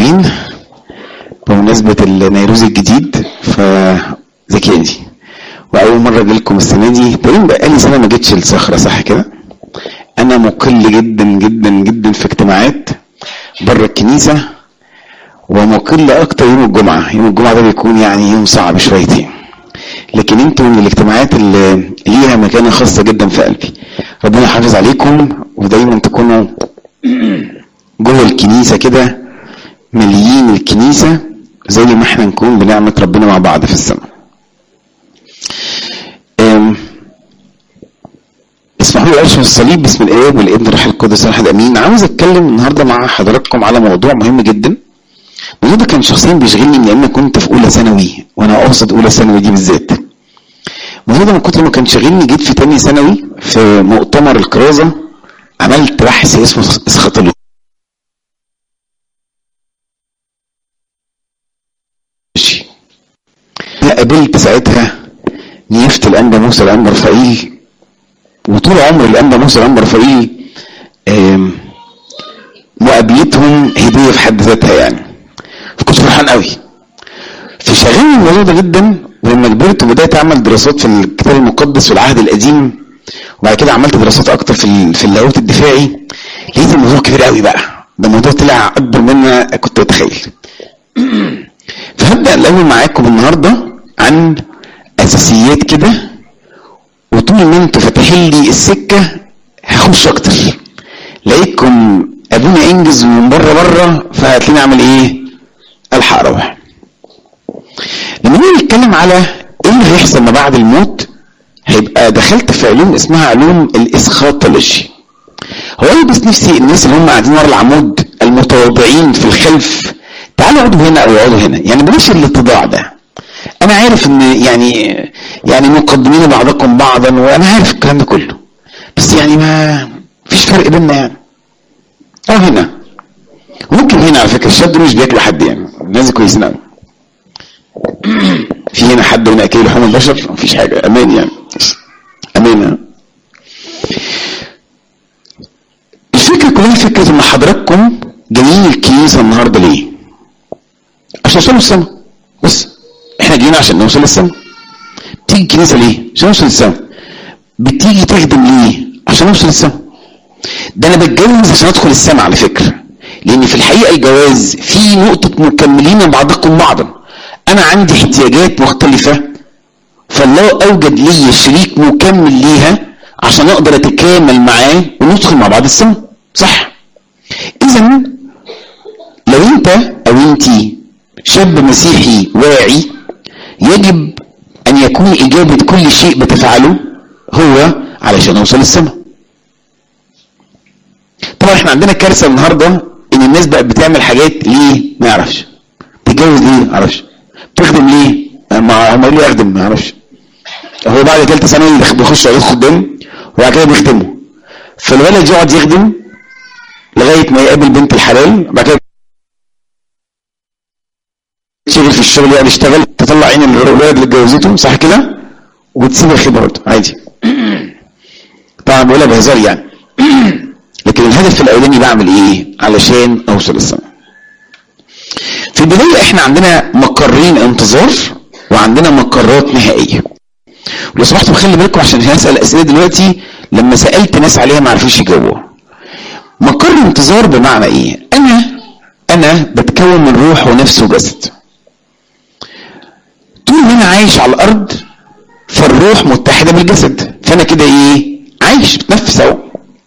امين بمناسبة النيروز الجديد فذكياني واول مرة اجي لكم السنة دي تقريبا بقالي سنة ما جيتش الصخرة صح كده انا مقل جدا جدا جدا في اجتماعات بره الكنيسة ومقل اكتر يوم الجمعة يوم الجمعة ده بيكون يعني يوم صعب شويتين لكن انتوا من الاجتماعات اللي ليها مكانة خاصة جدا في قلبي ربنا يحافظ عليكم ودايما تكونوا جوه الكنيسة كده مليين الكنيسة زي ما احنا نكون بنعمة ربنا مع بعض في السماء اسمحوا لي ارشم الصليب باسم الاب والابن والروح القدس الواحد امين عاوز اتكلم النهارده مع حضراتكم على موضوع مهم جدا الموضوع ده كان شخصيا بيشغلني من لان كنت في اولى ثانوي وانا اقصد اولى ثانوي دي بالذات الموضوع ده من كتر ما كان شاغلني جيت في تاني ثانوي في مؤتمر الكرازه عملت بحث اسمه اسخاطولوجي قابلت ساعتها نيافة الأنبا موسى الأنبا رفائيل وطول عمر الأنبا موسى الأنبا رفائيل مقابلتهم هدية في حد ذاتها يعني فكنت فرحان قوي فشغلني الموضوع ده جدا ولما كبرت وبدأت أعمل دراسات في الكتاب المقدس والعهد القديم وبعد كده عملت دراسات أكتر في في اللاهوت الدفاعي لقيت الموضوع كبير قوي بقى ده الموضوع طلع أكبر مما كنت أتخيل فهبدأ الأول معاكم النهارده عن اساسيات كده وطول ما انتوا فاتحين لي السكه هخش اكتر لقيتكم ابونا انجز من بره بره فهتلاقيني اعمل ايه؟ الحق اروح. لما نيجي نتكلم على ايه اللي هيحصل ما بعد الموت هيبقى دخلت في علوم اسمها علوم الاسخاطولوجي. هو انا بس نفسي الناس اللي هم قاعدين ورا العمود المتواضعين في الخلف تعالوا اقعدوا هنا او اقعدوا هنا يعني بلاش الاتضاع ده. انا عارف ان يعني يعني مقدمين بعضكم بعضا وانا عارف الكلام ده كله بس يعني ما فيش فرق بيننا يعني اه هنا ممكن هنا على فكره الشاب دول مش بياكلوا حد يعني الناس كويسين قوي في هنا حد هنا اكل لحوم البشر مفيش حاجه امان يعني امان الفكره كلها فكره ان حضراتكم جايين الكنيسه النهارده ليه؟ عشان توصلوا السما بس احنا جينا عشان نوصل للسما بتيجي الكنيسه ليه عشان نوصل للسما بتيجي تخدم ليه عشان نوصل للسما ده انا بتجوز عشان ادخل السما على فكره لان في الحقيقه الجواز في نقطه مكملين بعضكم بعضا انا عندي احتياجات مختلفه فالله اوجد لي شريك مكمل ليها عشان اقدر اتكامل معاه وندخل مع بعض السما صح اذا لو انت او انتي شاب مسيحي واعي يجب ان يكون اجابة كل شيء بتفعله هو علشان اوصل السماء طبعا احنا عندنا كارثة النهاردة ان الناس بقت بتعمل حاجات ليه ما يعرفش تتجوز ليه ما يعرفش تخدم ليه ما هم ليه اخدم ما يعرفش هو بعد ثالثه ثانوي بيخش عليه خدام وبعد كده بيخدمه فالولد يقعد يخدم لغايه ما يقابل بنت الحلال بعد كده يشتغل في الشغل يقعد يشتغل تطلع عين الولاد اللي اتجوزته صح كده وتسيب الخدمه برضه عادي طبعا بقولها بهزار يعني لكن الهدف الاولاني بعمل ايه علشان اوصل السماء في البدايه احنا عندنا مقرين انتظار وعندنا مقرات نهائيه ولو سمحتوا خلي بالكم عشان هسال اسئله دلوقتي لما سالت ناس عليها ما عرفوش يجاوبوها مقر انتظار بمعنى ايه انا انا بتكون من روح ونفس وجسد طول ما انا عايش على الارض فالروح متحده بالجسد فانا كده ايه عايش بتنفس اهو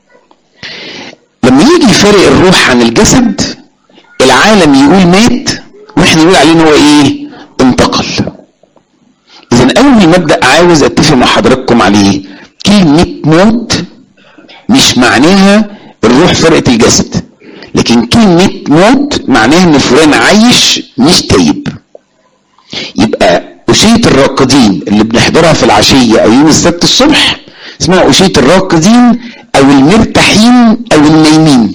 لما يجي يفرق الروح عن الجسد العالم يقول مات واحنا نقول عليه ان هو ايه انتقل اذا اول مبدا عاوز اتفق مع حضراتكم عليه كلمه موت مش معناها الروح فرقت الجسد لكن كلمه موت معناها ان فلان عايش مش تايب يبقى أشية الراقدين اللي بنحضرها في العشية أو يوم السبت الصبح اسمها أشية الراقدين أو المرتاحين أو النايمين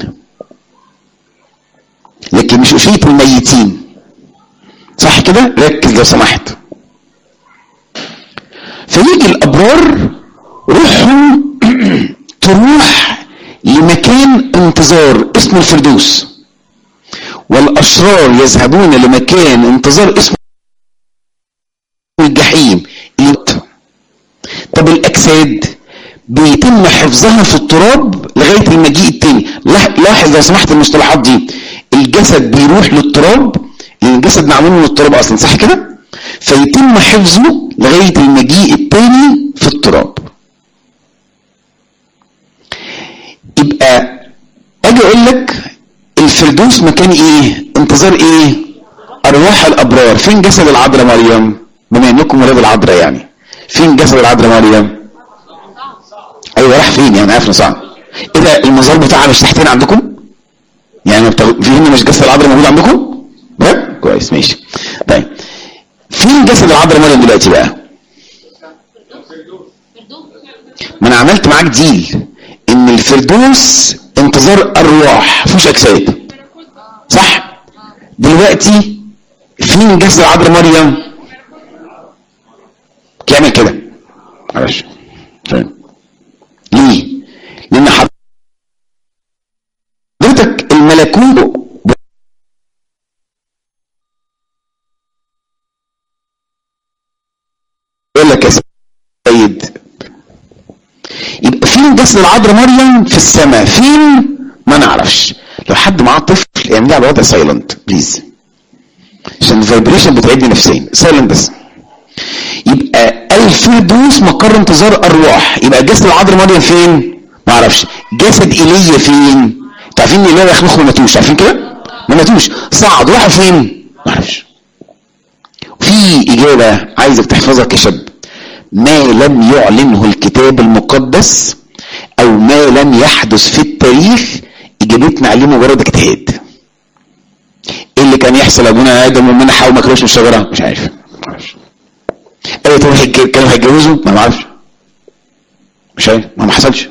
لكن مش أشية الميتين صح كده؟ ركز لو سمحت فيجي الأبرار روحهم تروح لمكان انتظار اسمه الفردوس ولا الاشرار يذهبون لمكان انتظار اسمه الجحيم طب الاجساد بيتم حفظها في التراب لغايه المجيء التاني لاحظ لو سمحت المصطلحات دي الجسد بيروح للتراب لان الجسد معمول من التراب اصلا صح كده فيتم حفظه لغايه المجيء التاني في التراب يبقى اجي اقول لك الفردوس مكان ايه انتظار ايه ارواح الابرار فين جسد العذراء مريم بما انكم ولاد العذراء يعني فين جسد العذراء مريم ايوه راح فين يعني عارف صعب ايه ده المزار بتاعها مش تحتنا عندكم يعني في هنا مش جسد العذراء موجود عندكم لا كويس ماشي طيب فين جسد العذراء مريم دلوقتي بقى ما انا عملت معاك ديل ان الفردوس انتظار ارواح مفيش اجساد صح دلوقتي فين جسد العذراء مريم يعمل كده معلش طيب ليه لان حضرتك الملكوت يقول لك يا سيد يبقى فين جسد العذراء مريم في السماء فين ما نعرفش لو حد معاه طفل يعمل على وضع سايلنت بليز عشان الفايبريشن بتعبني نفسيا سايلنت بس يبقى الفردوس مقر انتظار ارواح يبقى جسد العذراء مريم فين ما اعرفش جسد ايليا فين انتوا عارفين ان ايليا يخنخوا ما ماتوش عارفين كده ما ماتوش صعد راحوا فين ما اعرفش في اجابه عايزك تحفظها كشاب ما لم يعلنه الكتاب المقدس او ما لم يحدث في التاريخ اجابتنا عليه مجرد اجتهاد ايه اللي كان يحصل ابونا ادم وامنا حواء ما كانوش من الشجره مش عارف ايوه طب كانوا هيتجوزوا ما معرفش مش عارف ما ما حصلش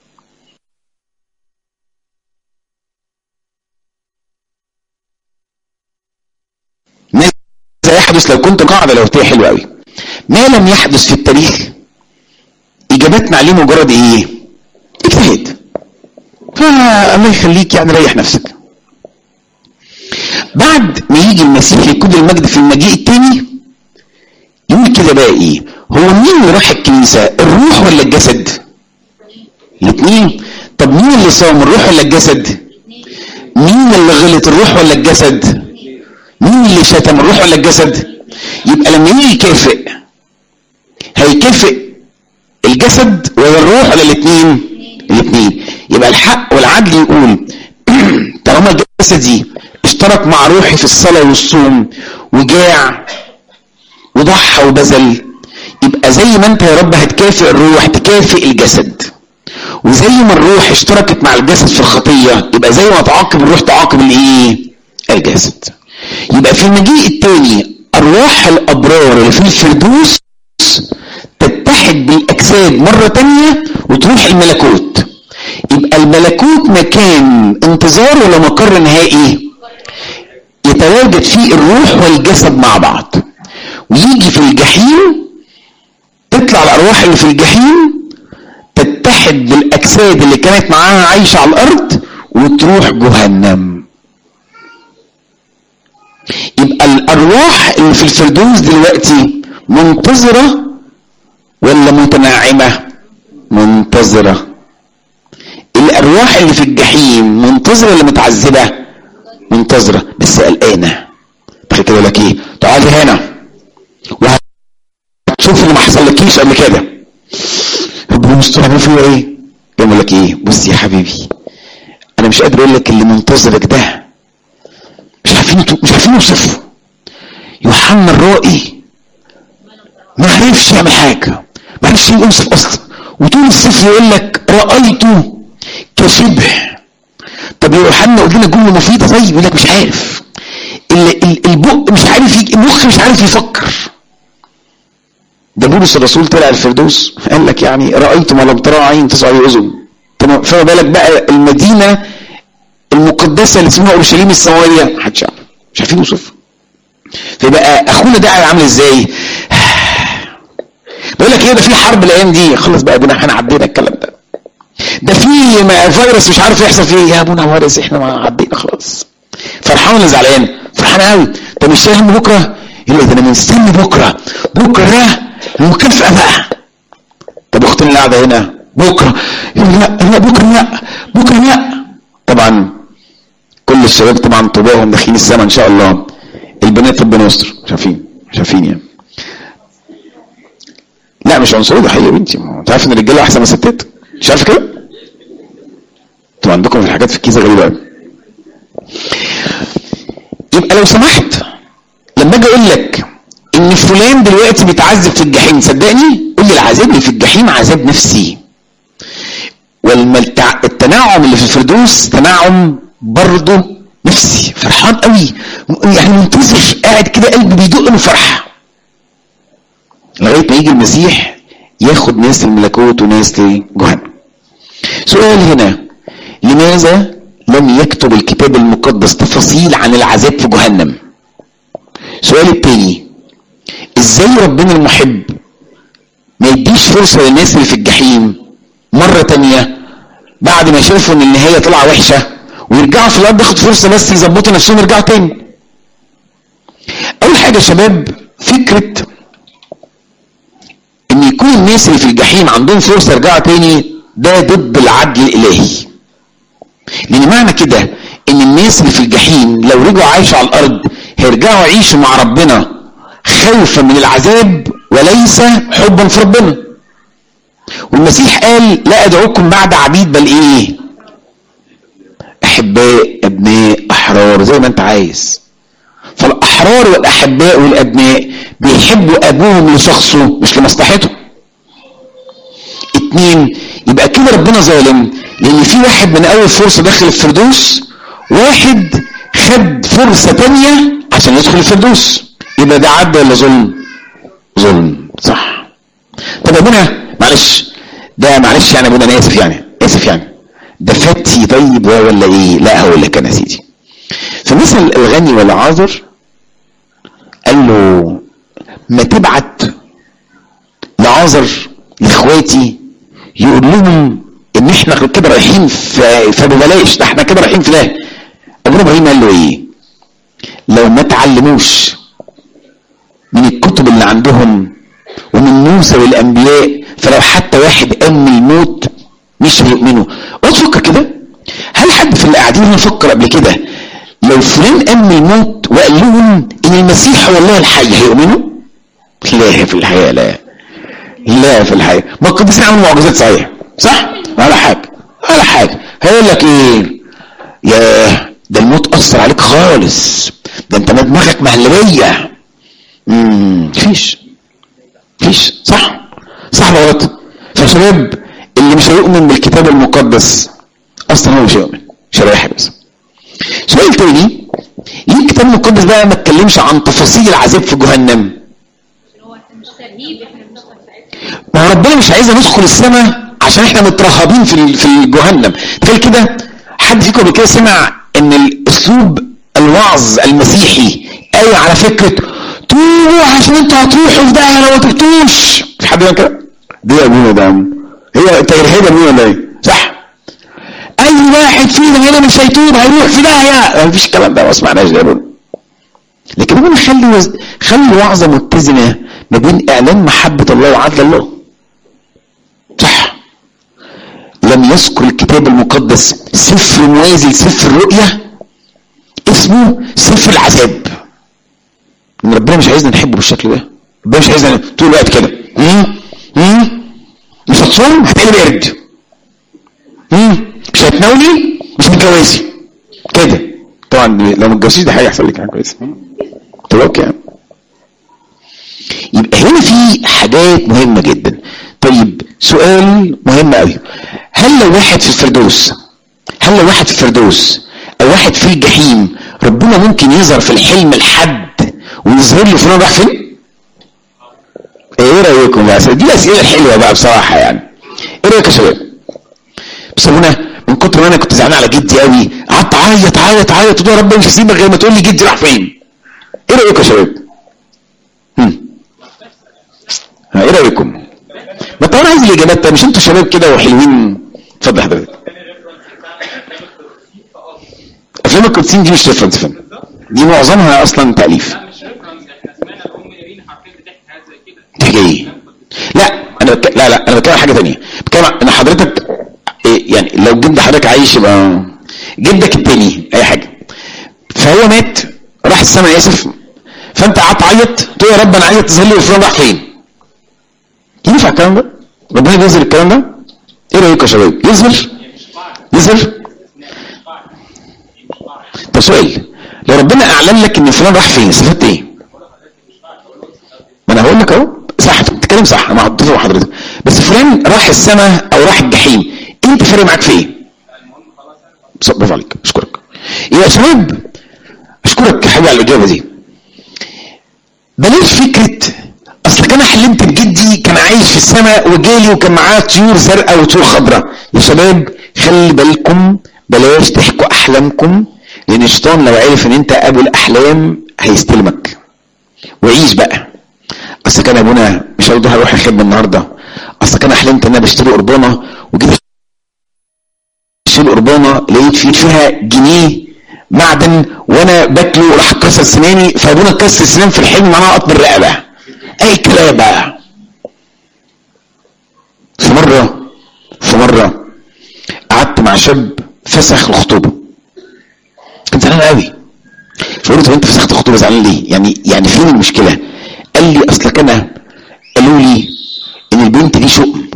ماذا يحدث لو كنت قاعده لو هي حلوه قوي ما لم يحدث في التاريخ اجابتنا عليه مجرد ايه اجتهاد فالله يخليك يعني ريح نفسك بعد ما يجي المسيح يكون المجد في المجيء التاني يقول كده بقى ايه هو مين اللي راح الكنيسة الروح ولا الجسد الاثنين طب مين اللي صام الروح ولا الجسد مين اللي غلط الروح ولا الجسد مين اللي شتم الروح ولا الجسد يبقى لما يجي يكافئ هيكافئ الجسد ولا الروح ولا الاثنين الاثنين يبقى الحق والعدل يقول طالما جسدي اشترك مع روحي في الصلاة والصوم وجاع وضحى وبذل يبقى زي ما انت يا رب هتكافئ الروح تكافئ الجسد وزي ما الروح اشتركت مع الجسد في الخطية يبقى زي ما تعاقب الروح تعاقب الايه الجسد يبقى في المجيء التاني ارواح الابرار اللي في الفردوس تتحد بالاجساد مرة تانية وتروح الملكوت يبقى الملكوت مكان انتظار ولا مقر نهائي يتواجد فيه الروح والجسد مع بعض ويجي في الجحيم تطلع الارواح اللي في الجحيم تتحد بالاجساد اللي كانت معاها عايشه على الارض وتروح جهنم يبقى الارواح اللي في الفردوس دلوقتي منتظره ولا متناعمه منتظره الارواح اللي في الجحيم منتظره ولا متعذبه منتظره بس قلقانه بعد كده لك ايه تعالي هنا وهتشوف اللي ما حصلكيش قبل كده ربنا مستر فيه ايه يقول لك ايه بص يا حبيبي انا مش قادر اقول لك اللي منتظرك ده مش عارفين مش عارفين نوصفه يوحنا الرائي ما عرفش يعمل حاجه ما عرفش يوصف اصلا وطول السفر يقول لك رايته كشبه طب يا يوحنا قول لنا جمله مفيده طيب يقول لك مش عارف البق مش عارف المخ مش عارف يفكر ده بولس الرسول طلع الفردوس قال لك يعني رايت ما لم ترى عين تسعى اذن فما بالك بقى المدينه المقدسه اللي اسمها اورشليم السماويه محدش يعرف مش عارفين يوصفها فيبقى اخونا ده عامل ازاي بيقول لك ايه ده في حرب الايام دي خلص بقى ابونا احنا عدينا الكلام ده ده في فيروس مش عارف يحصل فيه يا ابونا فيروس احنا ما عدينا خلاص فرحان ولا زعلان فرحان قوي طب مش شايل هم بكره يقول ده انا مستني بكره بكره ده المكافاه بقى طب اختنا اللي قاعده هنا بكره يقول لا لا بكره لا بكره لا طبعا كل الشباب طبعا طباعهم داخلين السما ان شاء الله البنات ربنا يستر شايفين شايفين يعني لا مش عنصريه ده حقيقه يا بنتي انت عارف ان الرجاله احسن من الستات مش عارف كده انتوا عندكم في الحاجات في الكيسه غريبه قوي يبقى لو سمحت لما اجي اقول لك ان فلان دلوقتي بيتعذب في الجحيم صدقني قول لي العذاب اللي في الجحيم عذاب نفسي والتنعم اللي في الفردوس تنعم برضه نفسي فرحان قوي يعني منتظر قاعد كده قلبي بيدق له فرحه لغايه ما يجي المسيح ياخد ناس الملكوت وناس لجهنم سؤال هنا لماذا لم يكتب الكتاب المقدس تفاصيل عن العذاب في جهنم سؤال التاني ازاي ربنا المحب ما يديش فرصة للناس اللي في الجحيم مرة تانية بعد ما شافوا ان النهاية طلع وحشة ويرجعوا في الارض ياخد فرصة بس يظبطوا نفسهم يرجعوا تاني اول حاجة يا شباب فكرة ان يكون الناس اللي في الجحيم عندهم فرصة يرجعوا تاني ده ضد العدل الالهي لان معنى كده ان الناس اللي في الجحيم لو رجعوا عايشوا على الارض هيرجعوا يعيشوا مع ربنا خوفا من العذاب وليس حبا في ربنا والمسيح قال لا ادعوكم بعد عبيد بل ايه احباء ابناء احرار زي ما انت عايز فالاحرار والاحباء والابناء بيحبوا ابوهم لشخصه مش لمصلحته اتنين يبقى كده ربنا ظالم لان في واحد من اول فرصه دخل الفردوس واحد خد فرصه تانية عشان يدخل الفردوس يبقى ده عدل ولا ظلم ظلم صح طب ابونا معلش ده معلش يعني ابونا انا اسف يعني اسف يعني ده فتي طيب ولا ايه لا هقول لك انا سيدي فمثل الغني والعاذر قال له ما تبعت لعازر لاخواتي يقول لهم ان احنا كده رايحين في فببلاش ده احنا كده رايحين في ده ابونا ابراهيم قال له ايه لو ما تعلموش من الكتب اللي عندهم ومن موسى والانبياء فلو حتى واحد قام من الموت مش هيؤمنوا اقعد فكر كده هل حد في اللي قاعدين هنا فكر قبل كده لو فلان قام من الموت وقال لهم ان المسيح هو الله الحي هيؤمنوا؟ لا في الحقيقه لا لا في الحقيقه ما القديسين عملوا معجزات صحيح صح؟ ولا حاجه ولا حاجه هيقول لك ايه؟ ياه ده الموت اثر عليك خالص ده انت دماغك مهلبيه امم فيش فيش صح صح ولا غلط فشباب اللي مش هيؤمن بالكتاب المقدس اصلا هو مش هيؤمن مش هيريح بس سؤال تاني ليه الكتاب المقدس بقى ما اتكلمش عن تفاصيل العذاب في جهنم ما هو ربنا مش عايزنا ندخل السماء عشان احنا مترهبين في في الجهنم تخيل كده حد فيكم قبل كده سمع ان الاسلوب الوعظ المسيحي قوي على فكره توبوا عشان انتوا هتروحوا في داهيه لو ما تبتوش في حد كده دي يا ابونا ده هي انت هي ابونا ولا ايه صح اي واحد فينا هنا مش هيتوب هيروح في داهيه ما فيش الكلام ده ما سمعناش ده يا ابونا لكن ابونا خلي وز... خلي الوعظه متزنه ما بين اعلان محبه الله وعدل الله صح لم يذكر الكتاب المقدس سفر موازي لسفر الرؤيا اسمه سفر العذاب ان ربنا مش عايزنا نحبه بالشكل ده ربنا مش عايزنا طول الوقت كده مش هتصوم هتقلب قرد مش هتناولي مش هتتجوزي كده طبعا لو ما اتجوزيش ده هيحصل لك حاجه كويسه طب اوكي يعني. يبقى هنا في حاجات مهمه جدا طيب سؤال مهم قوي هل لو واحد في الفردوس هل لو واحد في الفردوس او واحد في الجحيم ربنا ممكن يظهر في الحلم لحد ويظهر له فلان راح فين؟ ايه رايكم بقى؟ دي الاسئله الحلوه بقى بصراحه يعني. ايه رايك يا شباب؟ بس هنا من كتر ما انا كنت زعلان على جدي قوي قعدت اعيط اعيط اعيط يا رب مش هسيبك غير ما تقول لي جدي راح فين؟ ايه رايكم يا شباب؟ هم. ايه رايكم؟ ما طبعا عايز الاجابات مش انتوا شباب كده وحلوين اتفضل حضرتك شباب القديسين دي مش ريفرنس فيلم دي معظمها اصلا تاليف لا مش ريفرنس احنا سمعنا الام ايرين حرفيا بتحكي حاجه زي كده تحكي ايه لا انا بك... لا لا انا بتكلم عن حاجه ثانيه بتكلم عن- ان حضرتك إيه يعني لو جد حضرتك عايش يبقى جدك التاني اي حاجه فهو مات راح السماء اسف فانت قعدت تعيط تقول يا رب انا عايز تظهر لي وفلان راح فين ينفع الكلام ده ربنا بيظهر الكلام ده ايه رايكم يا شباب يظهر يظهر طب سؤال لو ربنا اعلن لك ان فلان راح فين استفدت ايه ما انا هقول لك اهو صح بتتكلم صح انا حطيته مع حضرتك بس فلان راح السماء او راح الجحيم انت فارق معاك في ايه بص- برافو عليك اشكرك يا شباب اشكرك يا حبيبي على الاجابه دي بلاش فكره اصل كان حلمت بجدي كان عايش في السماء وجالي وكان معاه طيور زرقاء وطيور خضراء يا شباب خلي بالكم بلاش تحكوا احلامكم لان الشيطان لو عرف ان انت ابو الاحلام هيستلمك وعيش بقى اصل كان ابونا مش هقول هروح الخدمه النهارده اصل كان حلمت ان انا بشتري قربانه وجيت اشتري قربانه لقيت في فيها جنيه معدن وانا باكله راح كسر سناني فابونا كسر سنان في الحلم معناها قطم الرقبه اي كلام بقى في مره في مره قعدت مع شاب فسخ الخطوبه كنت زعلان قوي فقلت له انت فسخت الخطوبه زعلان ليه؟ يعني يعني فين المشكله؟ قال لي اصلك انا قالوا لي ان البنت دي شؤم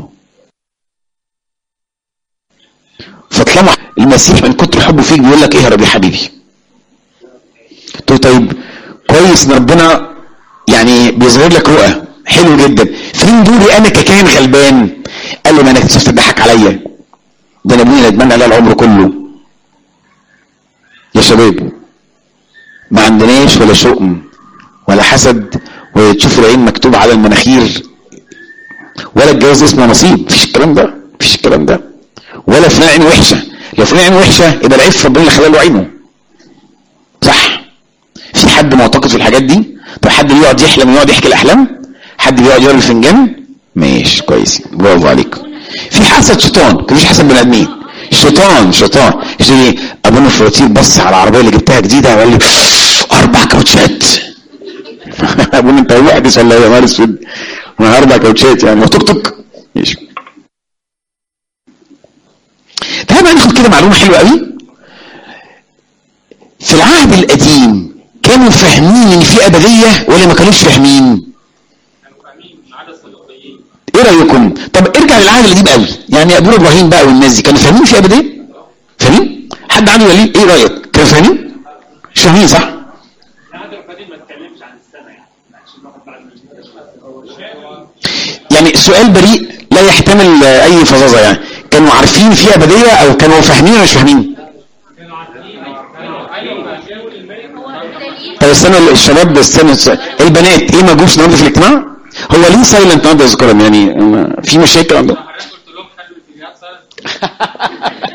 فطالما المسيح من كتر حبه فيك بيقول لك اهرب يا حبيبي قلت له طيب كويس ان ربنا يعني بيظهر لك رؤى حلو جدا فين دوري انا ككائن غلبان قال لي ما انا اكتشفت تضحك عليا ده انا ابويا ندمان عليها العمر كله يا شباب ما عندناش ولا شؤم ولا حسد وتشوف العين مكتوب على المناخير ولا الجواز اسمه نصيب مفيش الكلام ده مفيش الكلام ده ولا فلان عين وحشه لو فلان عين وحشه يبقى العيب في ربنا اللي خلى له عينه صح في حد معتقد في الحاجات دي طب حد بيقعد يحلم ويقعد يحكي الاحلام حد بيقعد يقرا الفنجان ماشي كويس برافو عليك في حسد شيطان مفيش حسد بني ادمين شيطان شيطان يجي ابونا الفواتير بص على العربيه اللي جبتها جديده وقال لي اربع كاوتشات ابونا انت وحدش ولا يا نهار اسود ما اربع كاوتشات يعني توك توك ماشي تعال بقى ناخد كده معلومه حلوه قوي في العهد القديم كانوا فاهمين ان في ابديه ولا ما كانوش فاهمين كانوا فاهمين ما عدا الصديقيين ايه رايكم طب ارجع للعهد القديم قوي يعني ابونا ابراهيم بقى والناس دي كانوا فاهمين في ابديه فاهمين حد عنده دليل ايه رايك كانوا فاهمين مش فاهمين صح العهد القديم ما اتكلمش عن السنه يعني عشان الواحد بعد ما يعني السؤال بريء لا يحتمل آه، اي فظاظه يعني كانوا عارفين في ابديه او كانوا فاهمين ولا مش فاهمين كانوا عارفين كانوا ايوه جو الملك طب استنى الشباب استنى استنى. البنات ايه ما جوش النهارده في الاجتماع هو ليه سايلنت النهارده يا ذكرهم يعني ما- في مشاكل عندهم حضرتك قلت لهم خلوا الفيديوهات سايلنت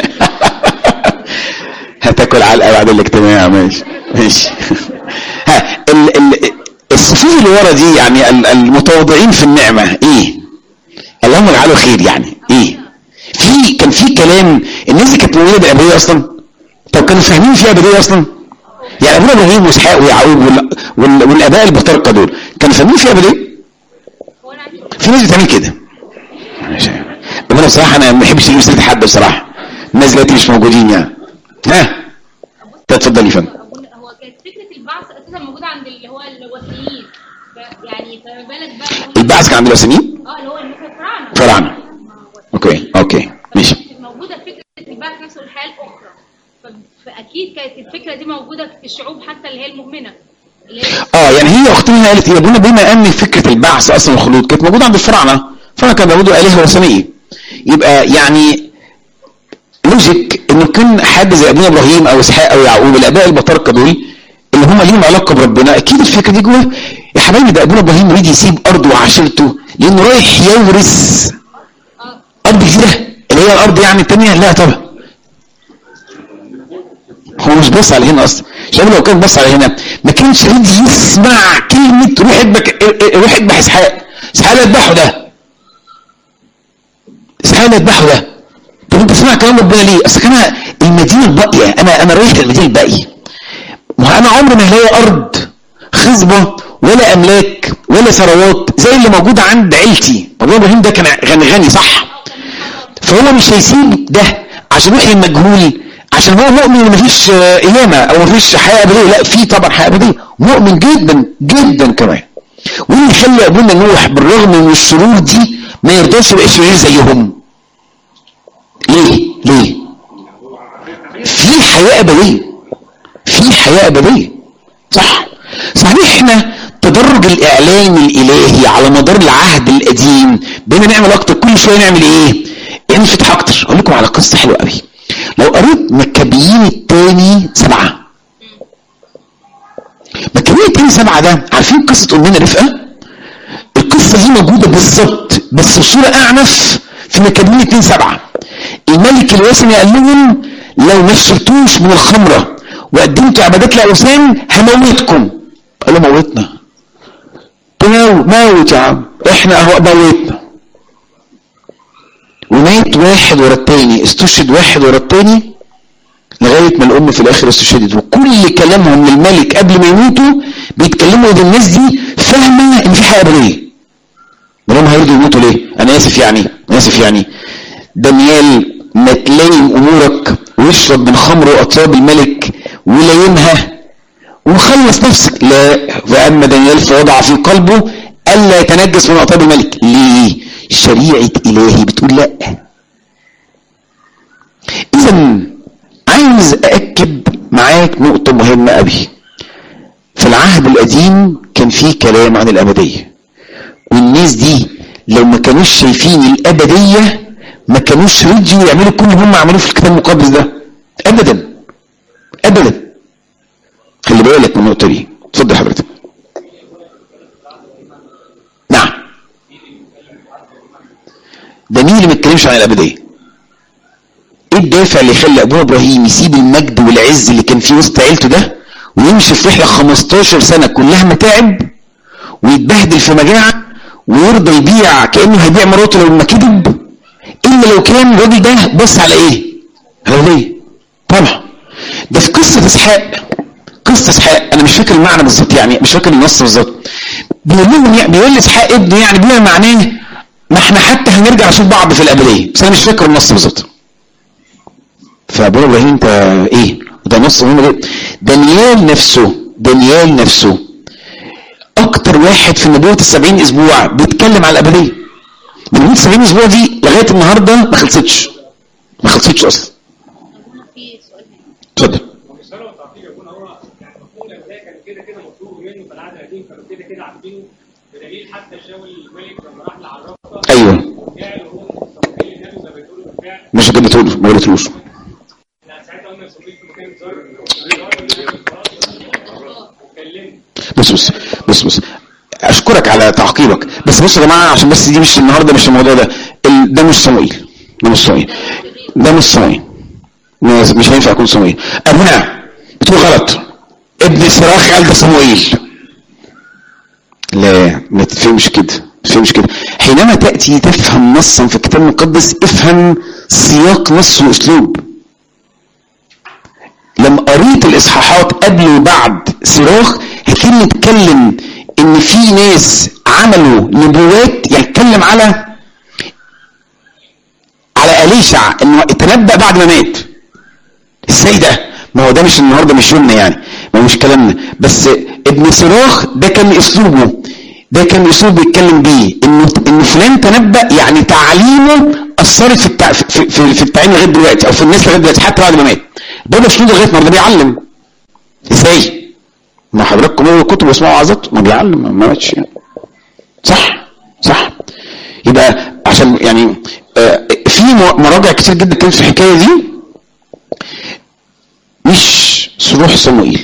هتاكل علقه بعد الاجتماع ماشي ماشي ها ال ال الصفوف اللي ورا دي يعني ال- المتواضعين في النعمه ايه اللهم اجعله خير يعني ايه في كان في كلام الناس دي كانت مؤمنه بالابديه اصلا طب كانوا فاهمين في ابديه اصلا يعني ابونا ابراهيم واسحاق ويعقوب وال- وال- والاباء البطارقه دول كانوا فاهمين في ابديه في ناس بتعمل كده ماشي. ربنا بصراحه انا ما بحبش اجيب سيره حد بصراحه الناس دلوقتي مش موجودين يعني ها اتفضل يا فندم هو كانت فكره البعث اساسا موجوده عند اللي هو الوثنيين ف- يعني فما بالك بقى إن هم- البعث كان عند الوثنيين اه اللي هو مثلا الفراعنه فراعنة. ما هو- اوكي اوكي ماشي كانت موجوده فكره البعث نفسه الحياه الاخرى ف- فاكيد كانت الفكره دي موجوده في الشعوب حتى اللي هي المؤمنه اللي هي اه يعني هي اختنا قالت يا ابونا بما ان فكره البعث اصلا والخلود كانت موجوده عند الفراعنه فانا كان بيعبدوا الهه وثنيه يبقى يعني لوجيك انه كان حد زي ابونا ابراهيم او اسحاق او يعقوب الاباء البطاركه دول اللي هم ليهم علاقه بربنا اكيد الفكره دي جوه يا حبايبي ده ابونا ابراهيم يريد يسيب ارضه وعشيرته لانه رايح يورث اه ارض جديده اللي هي الارض يعني الثانيه لا طبعا هو مش بص على هنا اصلا شباب لو كان بص على هنا ما كانش يريد يسمع كلمه روح اذبح روح اذبح اسحاق اسحاق اللي يذبحه ده اسحاق اللي يذبحه ده طب انت سمع كلام ربنا ليه؟ اصل كان المدينه الباقيه انا انا رايح للمدينه الباقيه ما هو انا عمري ما هلاقي ارض خصبه ولا املاك ولا ثروات زي اللي موجوده عند عيلتي ابو ابراهيم ده كان غني غني صح فهو مش هيسيب ده عشان يروح للمجهول عشان هو مؤمن ان مفيش آه، قيامه او مفيش حياه ابديه لا في طبعا حياه ابديه مؤمن جدا جدا كمان واللي خلى ابونا نوح بالرغم من الشرور دي ما يرضاش يبقى شرير زيهم ليه ليه في حياه ابديه في حياه ابديه صح صحيح احنا تدرج الاعلام الالهي على مدار العهد القديم بقينا نعمل اكتر كل شويه نعمل ايه نفتح اكتر اقول لكم على قصه حلوه قوي لو قريت مكابيين التاني سبعه مكابيين التاني سبعه ده عارفين قصه امنا رفقه القصه دي موجوده بالظبط بس بصوره اعنف في مكابيين اتنين سبعه الملك الوثني قال لهم لو ما شربتوش من الخمره وقدمتوا عبادات الاوثان هموتكم قال له موتنا تموت موت يا عم احنا اهو موتنا ومات واحد ورا التاني استشهد واحد ورا التاني لغايه ما الام في الاخر استشهدت وكل كلامهم للملك قبل ما يموتوا بيتكلموا ان الناس دي فاهمه ان في حياه ابديه هم هيرضوا يموتوا ليه؟ انا اسف يعني انا اسف يعني دانيال ما تلايم امورك ويشرب من خمر واطياب الملك ولايمها وخلص نفسك لا واما دانيال فوضع في قلبه الا يتنجس من اطياب الملك ليه؟ شريعه الهي بتقول لا اذا عايز ااكد معاك نقطه مهمه قوي في العهد القديم كان في كلام عن الابديه والناس دي لو ما كانوش شايفين الابديه ما كانوش رجوا يعملوا كل اللي هم عملوه في الكتاب المقدس ده ابدا ابدا خلي بالك من النقطه دي اتفضل حضرتك نعم ده مين اللي ما اتكلمش عن الابديه ايه الدافع اللي خلى ابونا ابراهيم يسيب المجد والعز اللي كان فيه وسط عيلته ده ويمشي في رحله 15 سنه كلها متاعب ويتبهدل في مجاعه ويرضى يبيع كانه هيبيع مراته لو ما كذب الا لو كان الراجل ده بص على ايه؟ على ليه؟ طبعا ده في قصه اسحاق قصه اسحاق انا مش فاكر المعنى بالظبط يعني مش فاكر النص بالظبط بيقول لهم يعني بيقول لاسحاق ابنه يعني بما معناه ما احنا حتى هنرجع نشوف بعض في الابديه بس انا مش فاكر النص بالظبط فابونا ابراهيم انت ايه؟ وده نص مهم جدا دانيال نفسه دانيال نفسه اكتر واحد في نبوة السبعين اسبوع بيتكلم على الابدية نبوة السبعين اسبوع دي لغاية النهاردة ما خلصتش ما خلصتش اصلا هنا في سؤال هنا اتفضل والرساله والتعقيب يكون هو يعني مفهوم الابداع كان كده كده مطلوب منه في العهد القديم كانوا كده كده عارفينه بدليل حتى شاول الملك لما راح لعرفه ايوه فعل هو صموئيل النبي زي ما بتقولوا بالفعل مش كده بتقوله ما قلتلوش لا ساعتها قلنا صموئيل في مكان زار وكلمه بص بص بص بص اشكرك على تعقيبك بس بصوا يا جماعه عشان بس دي مش النهارده مش الموضوع ده ال- ده مش صموئيل ده مش صموئيل ده مش صموئيل مش مش هينفع يكون صموئيل ابونا بتقول غلط ابن صراخ قال ده صموئيل لا ما تفهمش كده ما تفهمش كده حينما تاتي تفهم نصا في الكتاب المقدس افهم سياق نص واسلوب لما قريت الاصحاحات قبل وبعد صراخ هتلاقيني نتكلم ان في ناس عملوا نبوات يعني اتكلم على على اليشع انه اتنبأ بعد ما مات ازاي ده ما هو ده مش النهارده مش يومنا يعني ما هو مش كلامنا بس ابن صراخ ده كان اسلوبه ده كان اسلوب بيتكلم بيه انه ان فلان تنبأ يعني تعليمه اثرت في التع... في, في, في التعليم لغايه دلوقتي او في الناس لغايه دلوقتي حتى بعد ما مات ده ده اسلوبه لغايه النهارده بيعلم ازاي؟ ما حضراتكم قروا كتب واسمعوا وعظات ما بيعلم ما ماتش يعني صح صح يبقى عشان يعني آه، في م- مراجع كتير جدا كانت في الحكايه دي مش صروح صموئيل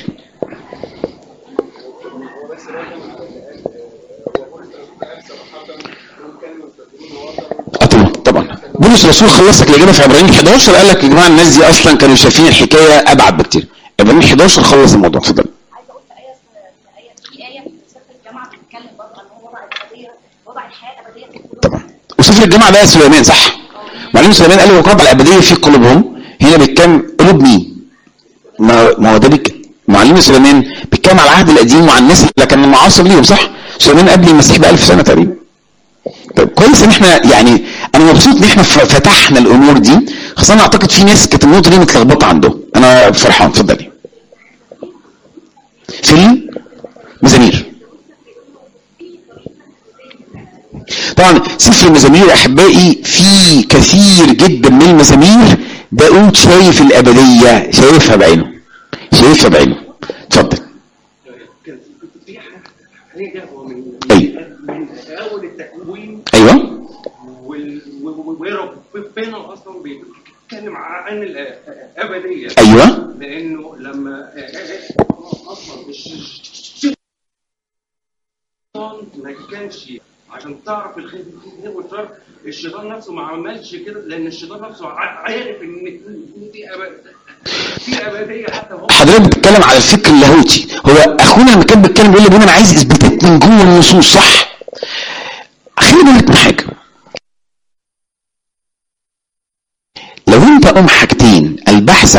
آه طبعا طبعا بولس الرسول خلص لك الاجابه في عبرانيين 11 قال لك يا جماعه الناس دي اصلا كانوا شايفين الحكايه ابعد بكتير عبرانيين 11 خلص الموضوع اتفضل عايزه اقول في ايه في ايه في ايه في سفر الجامعه بتتكلم برضه عن هو وضع الابديه وضع الحياه الابديه في القلوب طبعا وسفر الجامعه ده سليمان صح وبعدين سليمان قال وقرب الابديه في قلوبهم هنا بيتكلم قلوب مين ما ما هو ده بيك معلم سليمان بيتكلم على العهد القديم وعن الناس اللي كان معاصر ليهم صح سليمان قبل المسيح ب 1000 سنه تقريبا طيب كويس ان احنا يعني انا مبسوط ان احنا ف- فتحنا الامور دي خاصه انا اعتقد في ناس كانت النقطه دي متلخبطه عندهم انا فرحان اتفضلي في المزامير طبعا سفر المزامير احبائي في كثير جدا من المزامير داود شايف الابديه شايفها بعينه شايفها بعينه اتفضل كان في حاجه هو من أيوة. من اول التكوين ايوه وال- و- و- وربنا اصلا بيتكلم عن الابديه ايوه لانه لما اصلا الشيطان ما كانش عشان تعرف الخير والشر الشيطان نفسه ما عملش كده لان الشيطان نفسه ع- عارف ان في أبد- في ابديه حتى هو حضرتك بتتكلم على الفكر اللاهوتي هو اخونا لما كان بيتكلم بيقول لي انا عايز اثباتات من جوه النصوص صح خلي بالك من حاجه لو انت ام حاجتين البحث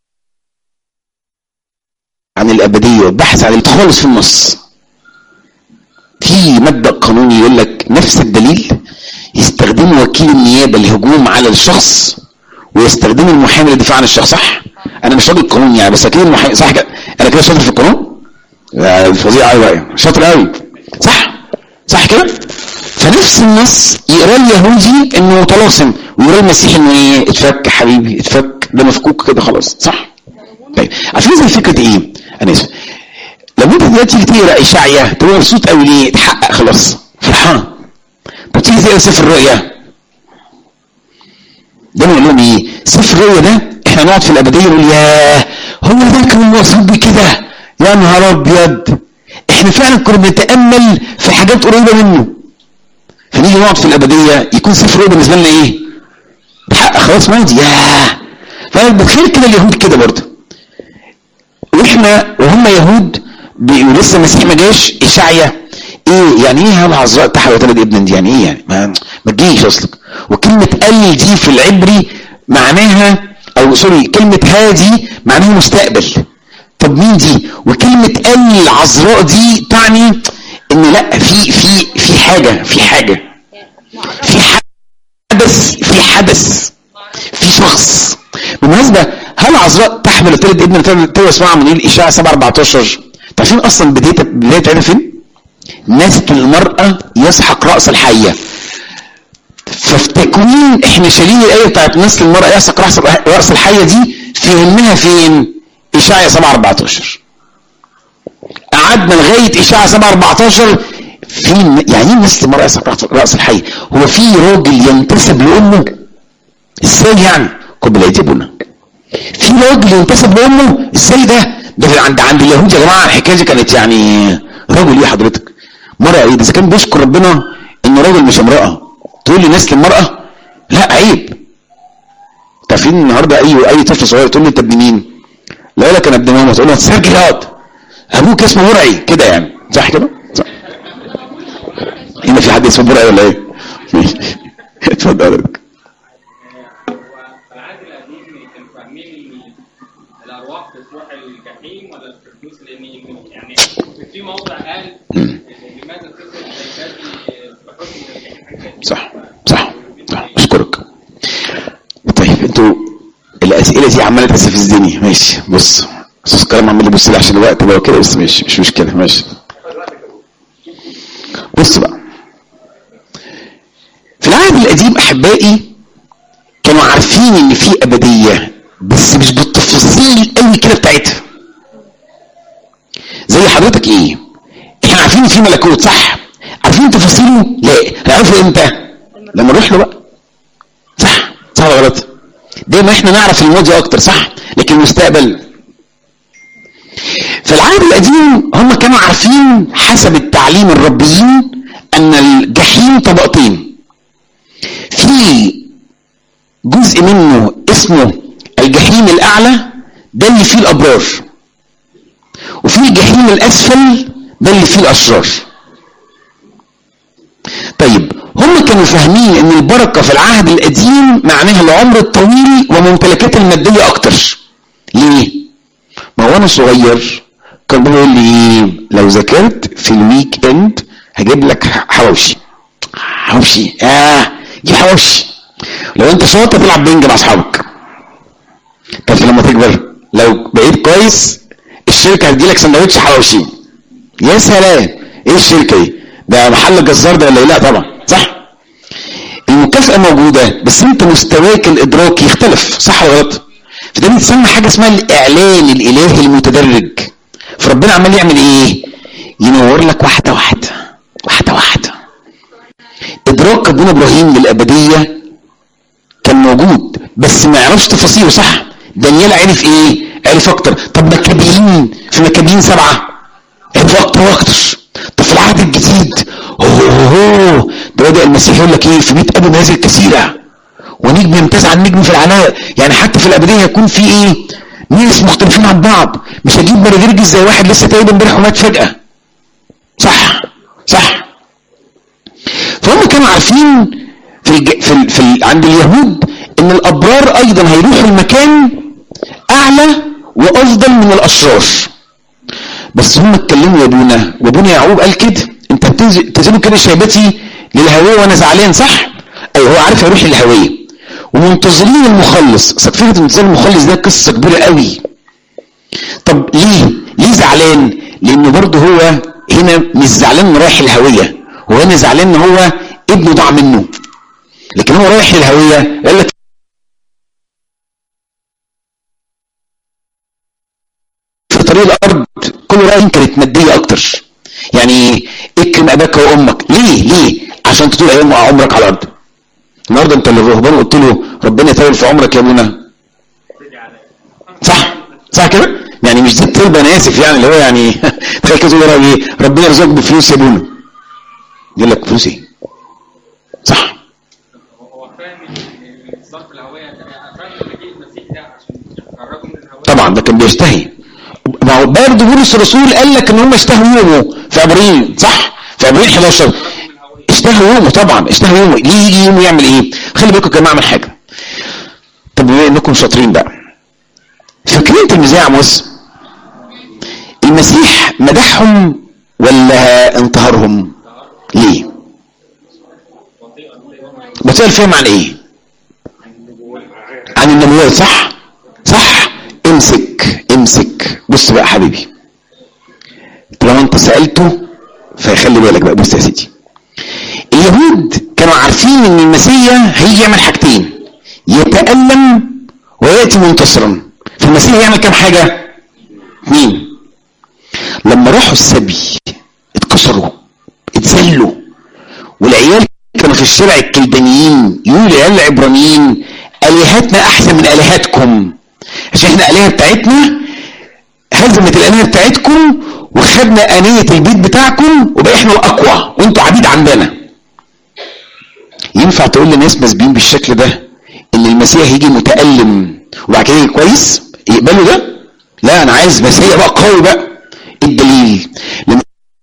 عن الابديه والبحث عن الخالص في النص في مبدا قانوني يقول لك نفس الدليل يستخدمه وكيل النيابه الهجوم على الشخص ويستخدمه المحامي للدفاع عن الشخص صح انا مش راجل قانون يعني بس اكيد المحامي صح كده انا كده شاطر في القانون آه، فظيع قوي بقى شاطر قوي صح صح كده فنفس النص يقرا اليهودي انه متلاصم ويقرا المسيحي انه ايه اتفك حبيبي اتفك ده مفكوك كده خلاص صح طيب عارفين زي فكره ايه انا اسف لما انت دلوقتي تيجي تقرا اشعيا تبقى مبسوط قوي ليه اتحقق خلاص فرحان طب تيجي تقرا سفر الرؤيا ده نقول لهم ايه سفر الرؤيا ده احنا نقعد في الابديه نقول ياه هو ده كان المقصود بكده يا نهار ابيض احنا فعلا كنا بنتامل في حاجات قريبه منه فنيجي نقعد في الابديه يكون سفر الرؤيا بالنسبه لنا ايه اتحقق خلاص ماضي ياه فبتخيل كده اليهود كده برضه واحنا وهم يهود بي- ولسه المسيح ما جاش اشعيا ايه يعني ايه هل عذراء تحت ولد ابن دي يعني ايه يعني ما, ما تجيش اصلك وكلمه ال دي في العبري معناها او سوري كلمه هادي معناها مستقبل طب مين دي وكلمه ال العذراء دي تعني ان لا في في في حاجه في حاجه في حدث في حدث في شخص بالمناسبة هل عذراء تحمل وتلد ابن تروى اسمها من الإشاعة 7 14 تعرفين أصلا بداية بداية بتاعتها فين؟ نسل المرأة يسحق رأس الحية ففي تكوين احنا شايلين الآية بتاعت نسل المرأة يسحق رأس رأس الحية دي فهمناها فين؟ إشاعة 7 14 قعدنا لغاية إشاعة 7 14 فين يعني ايه نسل المرأة يسحق رأس- رأس الحية؟ هو في راجل ينتسب لأمه ازاي يعني قبل يجيبنا في راجل ينتسب لامه ازاي ده ده في عند عند اليهود يا جماعه الحكايه دي كانت يعني رجل ايه حضرتك مرأة ايه ده اذا كان بيشكر ربنا انه راجل مش امرأة تقول لي نسل المرأة لا عيب تعرفين النهارده اي اي طفل صغير تقول له انت ابن مين؟ لا يقول لك انا ابن ماما تقول له تسجل ياض ابوك اسمه مرعي كده يعني صح كده؟ صح هنا في حد اسمه مرعي ولا ايه؟ ماشي. اتفضل حضرتك. والعهد القديم كانوا فاهمين ان الارواح بتروح الجحيم ولا الفردوس لان يعني في موضع قال لماذا تسال عبادي بحكم الجحيم حاجة زي كده. صح صح صح اشكرك طيب انتوا الاسئله دي عماله تستفزني ماشي بص استاذ كرم عمال يبص لي عشان الوقت بقى وكده بس ماشي مش مشكله ماشي بص بقى في العهد القديم احبائي كانوا عارفين ان في ابديه بس مش بالتفاصيل قوي كده بتاعتها زي حضرتك ايه احنا عارفين ان في ملكوت صح عارفين تفاصيله لا هنعرفه امتى لما نروح له بقى صح صح ولا غلط دايما احنا نعرف الماضي اكتر صح لكن المستقبل في العهد القديم هم كانوا عارفين حسب التعليم الربيين ان الجحيم طبقتين في جزء منه اسمه الجحيم الاعلى ده اللي فيه الابرار وفي الجحيم الاسفل ده اللي فيه الاشرار طيب هم كانوا كانوا فاهمين ان البركه في العهد القديم معناها العمر الطويل وممتلكات الماديه اكتر ليه ما هو انا صغير كان بابا يقول لي ايه لو ذاكرت في الويك اند هجيب لك حواوشي حواوشي اه جيب حواوشي لو انت شاطر تلعب بينج مع اصحابك طب لما تكبر لو بقيت كويس الشركه هتجيلك سندوتش حواوشي يا سلام ايه الشركه دي ده محل جزار ده ولا إيه؟ لا طبعا صح المكافأة موجودة بس انت مستواك الادراكي يختلف صح ولا غلط فده بيتسمى حاجة اسمها الاعلان الالهي المتدرج فربنا عمال يعمل ايه ينور لك واحدة واحدة واحدة واحدة ادراك ابونا ابراهيم للابدية كان موجود بس ما يعرفش تفاصيله صح دانيال عرف ايه عرف اكتر طب مكابيين في مكابيين سبعة عرفوا اكتر واكتر طب في العهد الجديد اوه ده بدأ المسيح يقول لك ايه في بيت ابي منازل كثيرة ونجم يمتاز عن نجم في العناء يعني حتى في الابدية هيكون في ايه ناس مختلفين عن بعض مش هجيب مراجرجس زي واحد لسه تايب امبارح ومات فجأة صح صح فهم كانوا عارفين في الج... في, ال... في ال... عند اليهود ان الابرار ايضا هيروحوا المكان اعلى وافضل من الاشرار بس هم اتكلموا يا ابونا وابونا يعقوب قال كده انت بتنزلوا كده شيبتي للهوية وانا زعلان صح ايوه هو عارف هيروح للهوية ومنتظرين المخلص صدق فكره انتظار المخلص ده قصه كبيره قوي طب ليه ليه زعلان لانه برضه هو هنا مش زعلان انه رايح الهويه هو هنا زعلان ان هو ابنه ضاع منه لكن هو رايح للهويه قال لك في طريق الارض كل راي كانت ماديه اكتر يعني اكرم اباك وامك ليه ليه عشان تطول ايام عمرك على الارض النهارده انت اللي الرهبان قلت له ربنا يطول في عمرك يا ابونا صح صح كده يعني مش دي الطلبه انا اسف يعني اللي هو يعني تخيل كده يقول ايه ربنا يرزقك بفلوس يا ابونا يقول لك فلوس ايه صح هو فاهم ان الصرف الهويه ده فاهم ان جه المسيح ده عشان يخرجوا من الهويه طبعا ده كان بيشتهي ما هو برضه بولس الرسول قال لك ان هم اشتهوا يومه في عبرين صح في عبرين 11 اشتهى يومه طبعا اشتهى يومه ليه يجي يومه يعمل ايه خلي بالكم يا جماعه اعمل حاجه طب بما انكم شاطرين بقى فاكرين تلميذي عموس المسيح مدحهم ولا انتهرهم ليه بطيء الفهم عن ايه عن النبوات صح صح امسك امسك بص بقى حبيبي طالما انت سالته فيخلي بالك بقى بص يا سيدي اليهود كانوا عارفين ان المسيح هيجي يعمل حاجتين يتألم ويأتي منتصرا فالمسيح يعمل كام حاجة اثنين لما راحوا السبي اتكسروا اتذلوا والعيال كانوا في الشارع الكلدانيين يقولوا العيال العبرانيين الهتنا احسن من الهتكم عشان احنا الالهه بتاعتنا هزمت الالهه بتاعتكم وخدنا انيه البيت بتاعكم وبقى احنا الاقوى وانتوا عبيد عندنا ينفع تقول لناس مسبيين بالشكل ده ان المسيح يجي متألم وبعد كده يجي كويس يقبلوا ده لا انا عايز مسيح بقى قوي بقى إيه الدليل لما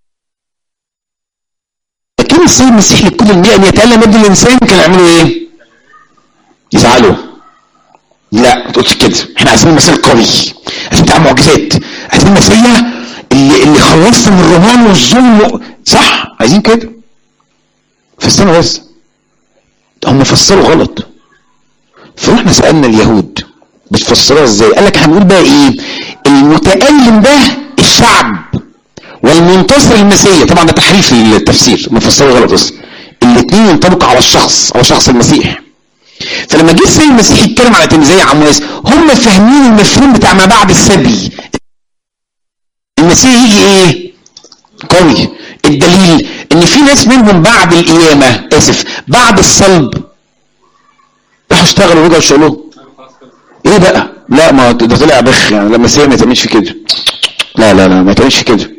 كان السيد المسيح لكل المئة ان يتألم ابن الانسان كان يعملوا ايه يزعلوا لا ما تقولش كده احنا عايزين المسيح القوي عايزين بتاع معجزات عايزين المسيح اللي اللي خلصنا من الرومان والظلم صح عايزين كده فاستنوا بس هم فسروا غلط فرحنا سألنا اليهود بتفسروها ازاي قال لك هنقول بقى ايه المتألم ده الشعب والمنتصر المسيح طبعا ده تحريف التفسير مفسره غلط اصلا الاثنين ينطبقوا على الشخص على شخص المسيح فلما جه السيد المسيح يتكلم على تلميذي عمواس هم فاهمين المفهوم بتاع ما بعد السبي المسيح يجي ايه قوي الدليل ان في ناس منهم بعد القيامه اسف بعد الصلب راحوا اشتغلوا ورجعوا شغلهم ايه بقى لا ما ده طلع بخ يعني لما السيد ما تعملش كده لا لا لا ما تعملش كده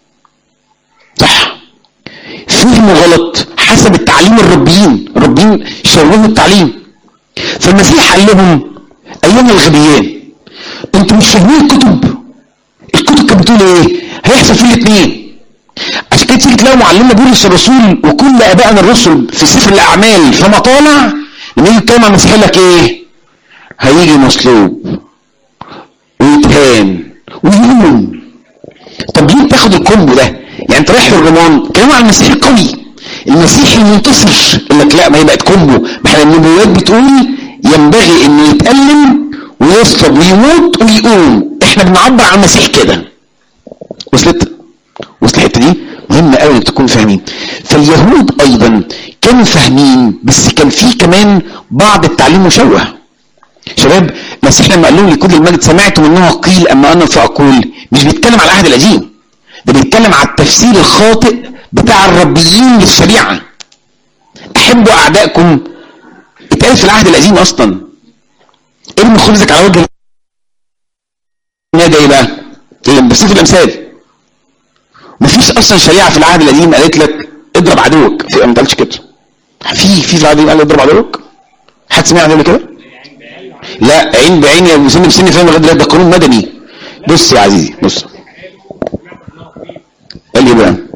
صح فهموا غلط حسب التعليم الربيين الربيين شاوروا التعليم فالمسيح قال لهم ايها الغبيان انتوا مش فاهمين الكتب الكتب كانت بتقول ايه هيحصل في الاثنين عشان عشان كده تيجي تلاقي معلمنا بولس الرسول وكل ابائنا الرسل في سفر الاعمال في مطالع لما يجي يتكلم عن المسيح يقول لك ايه؟ هيجي مصلوب ويتهان ويهون طب ليه بتاخد الكومبو ده؟ يعني انت رايح الرومان كلام عن المسيح القوي المسيح المنتصر يقول لك لا ما هي بقت كومبو ما احنا النبوات بتقول ينبغي انه يتألم ويصلب ويموت ويقوم احنا بنعبر عن المسيح كده وصلت وصلت الحته دي مهمه قوي انك تكونوا فاهمين فاليهود ايضا كانوا فاهمين بس كان في كمان بعض التعليم مشوه شباب المسيح لما قال لهم لكل المجد سمعتم انه قيل اما انا فاقول مش بيتكلم على العهد القديم ده بيتكلم على التفسير الخاطئ بتاع الربيين للشريعه احبوا اعدائكم اتقال في العهد القديم اصلا ارمي خبزك على وجه ده ايه بقى؟ ايه بس في الامثال مفيش اصلا شريعه في العهد القديم قالت لك اضرب عدوك في ما قالش كده في في في العهد القديم قال اضرب عدوك حد سمع قبل كده لا عين بعين يا ابو سن بسن فاهم لغايه دلوقتي ده قانون مدني بص يا عزيزي بص قال لي بقى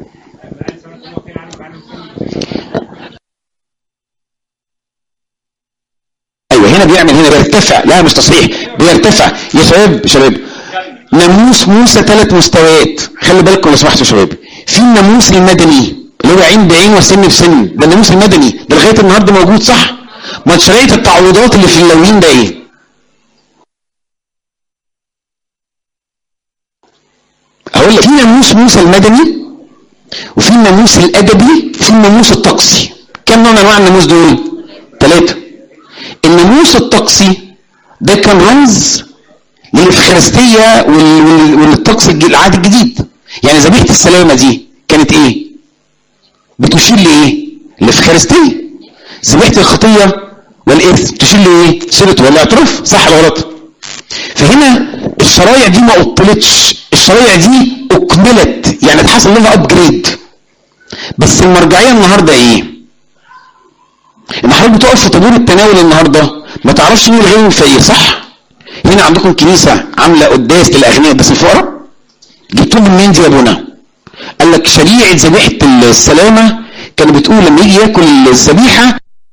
ايوه هنا بيعمل هنا بيرتفع لا مش تصحيح بيرتفع يا شباب شباب ناموس موسى ثلاث مستويات خلي بالكم لو سمحتوا يا شباب في الناموس المدني اللي هو عين بعين وسن بسن ده الناموس المدني ده لغايه النهارده موجود صح ما شريعه التعويضات اللي في اللوين ده ايه اقول لك في ناموس موسى المدني وفي الناموس الادبي وفي الناموس الطقسي كم نوع من انواع الناموس دول ثلاثه الناموس الطقسي ده كان رمز للإفخارستية وال- وال- والطقس الج- العهد الجديد يعني ذبيحة السلامة دي كانت ايه بتشير لايه الإفخارستية ذبيحة الخطية والإرث تشير لايه صلة ولا اعتراف صح ولا غلط فهنا الشرايع دي ما أبطلتش الشرايع دي أكملت يعني اتحصل لها أبجريد بس المرجعية النهاردة ايه ان حضرتك بتقف في طابور التناول النهارده ما تعرفش مين الغني والفقير صح؟ هنا عندكم كنيسه عامله قداس للاغنياء بس الفقراء جبتوهم منين دي يا ابونا؟ قال لك شريعه ذبيحه السلامه كانت بتقول لما يجي ياكل الذبيحه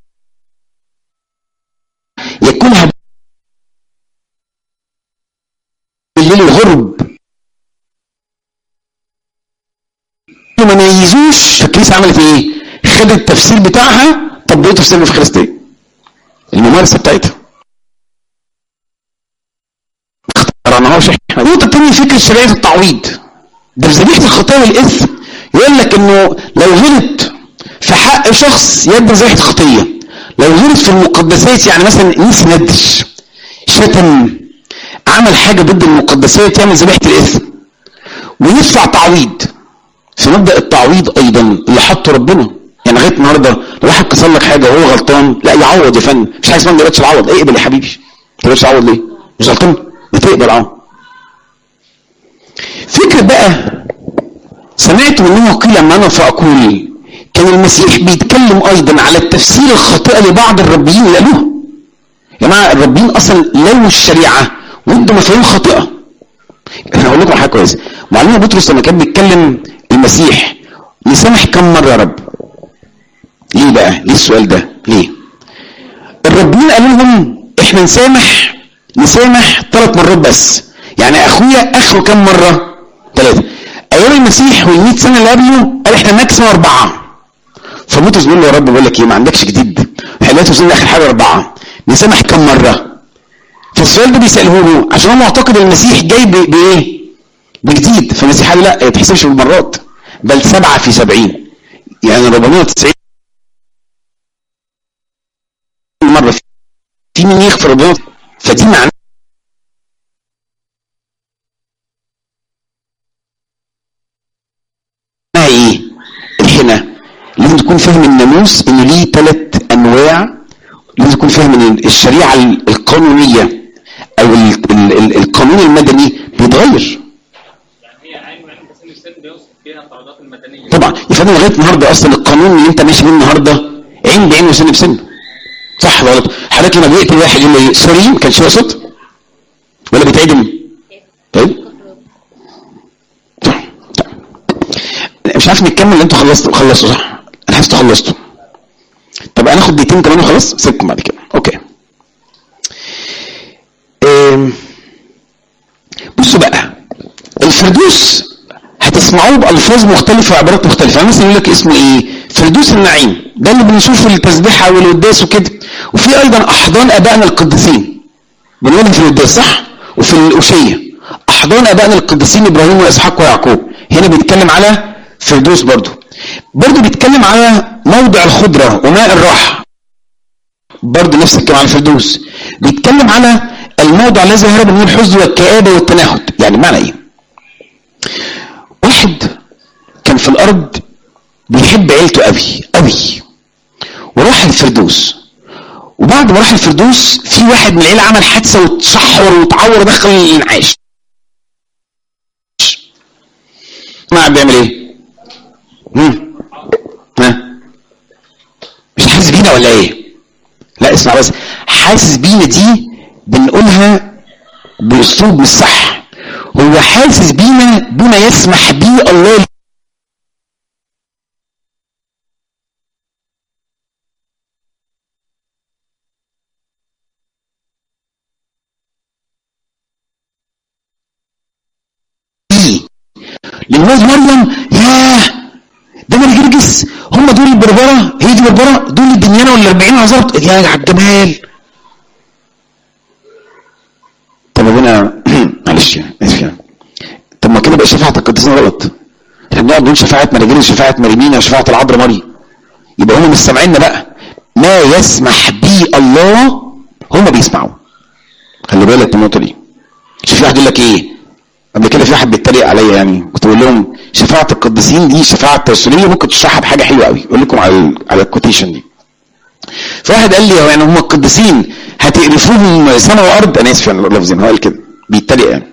ياكلها بالليل الغرب ما ميزوش فالكنيسه عملت ايه؟ خدت التفسير بتاعها طبقته في سر الافخارستيه الممارسه بتاعتها اخترعناهاش احنا النقطه الثانيه فكره شريعه التعويض ده في ذبيحه الخطايا والاثم يقول لك انه لو غلط في حق شخص يقدم ذبيحه خطيه لو غلط في المقدسات يعني مثلا نسي ندش شتم عمل حاجه ضد المقدسات يعمل ذبيحه الاثم ويدفع تعويض في مبدا التعويض ايضا اللي حطه ربنا يعني لغايه النهارده لو واحد كسر لك حاجه وهو غلطان لا يعوض يا فندم مش حاجه اسمها ما تقبلش العوض اقبل يا حبيبي ما تقبلش العوض ليه؟ مش غلطان ما تقبل عوض فكره بقى سمعت منه قيل اما انا فاقول كان المسيح بيتكلم ايضا على التفسير الخاطئه لبعض الربيين اللي قالوها يا جماعه الربيين اصلا لو الشريعه وادوا مفاهيم خاطئه انا هقول لكم حاجه كويسه معلمنا بطرس لما كان بيتكلم المسيح نسامح كم مره يا رب ليه بقى ليه السؤال ده ليه الربين قالوا لهم احنا نسامح نسامح ثلاث مرات بس يعني اخويا اخره كم مره ثلاثه ايام المسيح وال100 سنه اللي قبله قال احنا ماكسيموم اربعه فبطرس بيقول له يا رب بقول لك ايه ما عندكش جديد حلوات وصلنا اخر حاجه اربعه نسامح كم مره فالسؤال ده بيساله له عشان هو معتقد المسيح جاي ب- بايه بجديد فالمسيح قال لا ما تحسبش بالمرات بل سبعه في سبعين يعني 490 مرة في مين يغفر ربنا فدي معناها ايه هنا لازم تكون فاهم الناموس ان ليه ثلاث انواع لازم تكون فاهم ان الشريعه القانونيه او ال- ال- ال- القانون المدني بيتغير يعني هي عين وعين بس الست بيوصف فيها التعويضات المدنيه طبعا يا فندم لغايه النهارده اصلا القانون اللي انت ماشي بيه النهارده عين بعين وسن بسن صح ولا غلط حضرتك لما بيقتل واحد يقول له سوري ما كانش يقصد ولا بيتعدم طيب طيب. مش مش عارف نكمل انتوا خلصتوا خلصتوا صح انا حاسس خلصتوا طب انا اخد دقيقتين كمان وخلاص سيبكم بعد كده اوكي إيه. بصوا بقى الفردوس هتسمعوه بالفاظ مختلفه وعبارات مختلفه يعني مثلا يقول لك اسمه ايه فردوس النعيم ده اللي بنشوفه التسبيحه والقداس وكده وفي ايضا احضان ابائنا القديسين بنقولهم في القداس صح وفي الأوشية أحضان أبائنا القديسين إبراهيم وإسحاق ويعقوب هنا بيتكلم على فردوس برضو برضو بيتكلم على موضع الخضرة وماء الراحة برضو نفس الكلام على الفردوس بيتكلم على الموضع الذي هرب منه الحزن والكآبة والتناهد يعني معنى ايه واحد كان في الارض بيحب عيلته قوي قوي وراح الفردوس وبعد ما راح الفردوس في واحد من العيله عمل حادثه واتشحور واتعور ودخل الانعاش ما بيعمل ايه؟ مم. ها مش حاسس بينا ولا ايه؟ لا اسمع بس حاسس بينا دي بنقولها باسلوب مش صح هو حاسس بينا بما يسمح بيه الله ليه للواد مريم ياه ده انا جرجس هم دول البربره هي دي بربره دول الدنيانه ولا 40 عذاب يا على الجمال طب ربنا معلش اسف يعني طب ما كده بقى شفاعة القديسين غلط احنا بنقعد نقول شفاعة مراجيل شفاعة مريمين وشفاعة العذراء مريم يبقى هم مش سامعيننا بقى ما يسمح به الله هم بيسمعوا خلي بالك من النقطة دي شوف واحد يقول لك ايه قبل كده في واحد بيتريق عليا يعني كنت بقول لهم شفاعة القديسين دي شفاعة تيسيرية ممكن تشرحها بحاجة حلوة قوي اقول لكم على ال على الكوتيشن دي فواحد قال لي هو يعني هم القديسين هتقرفوهم سماء وارض انا اسف يعني لفظي هو قال كده بيتريق يعني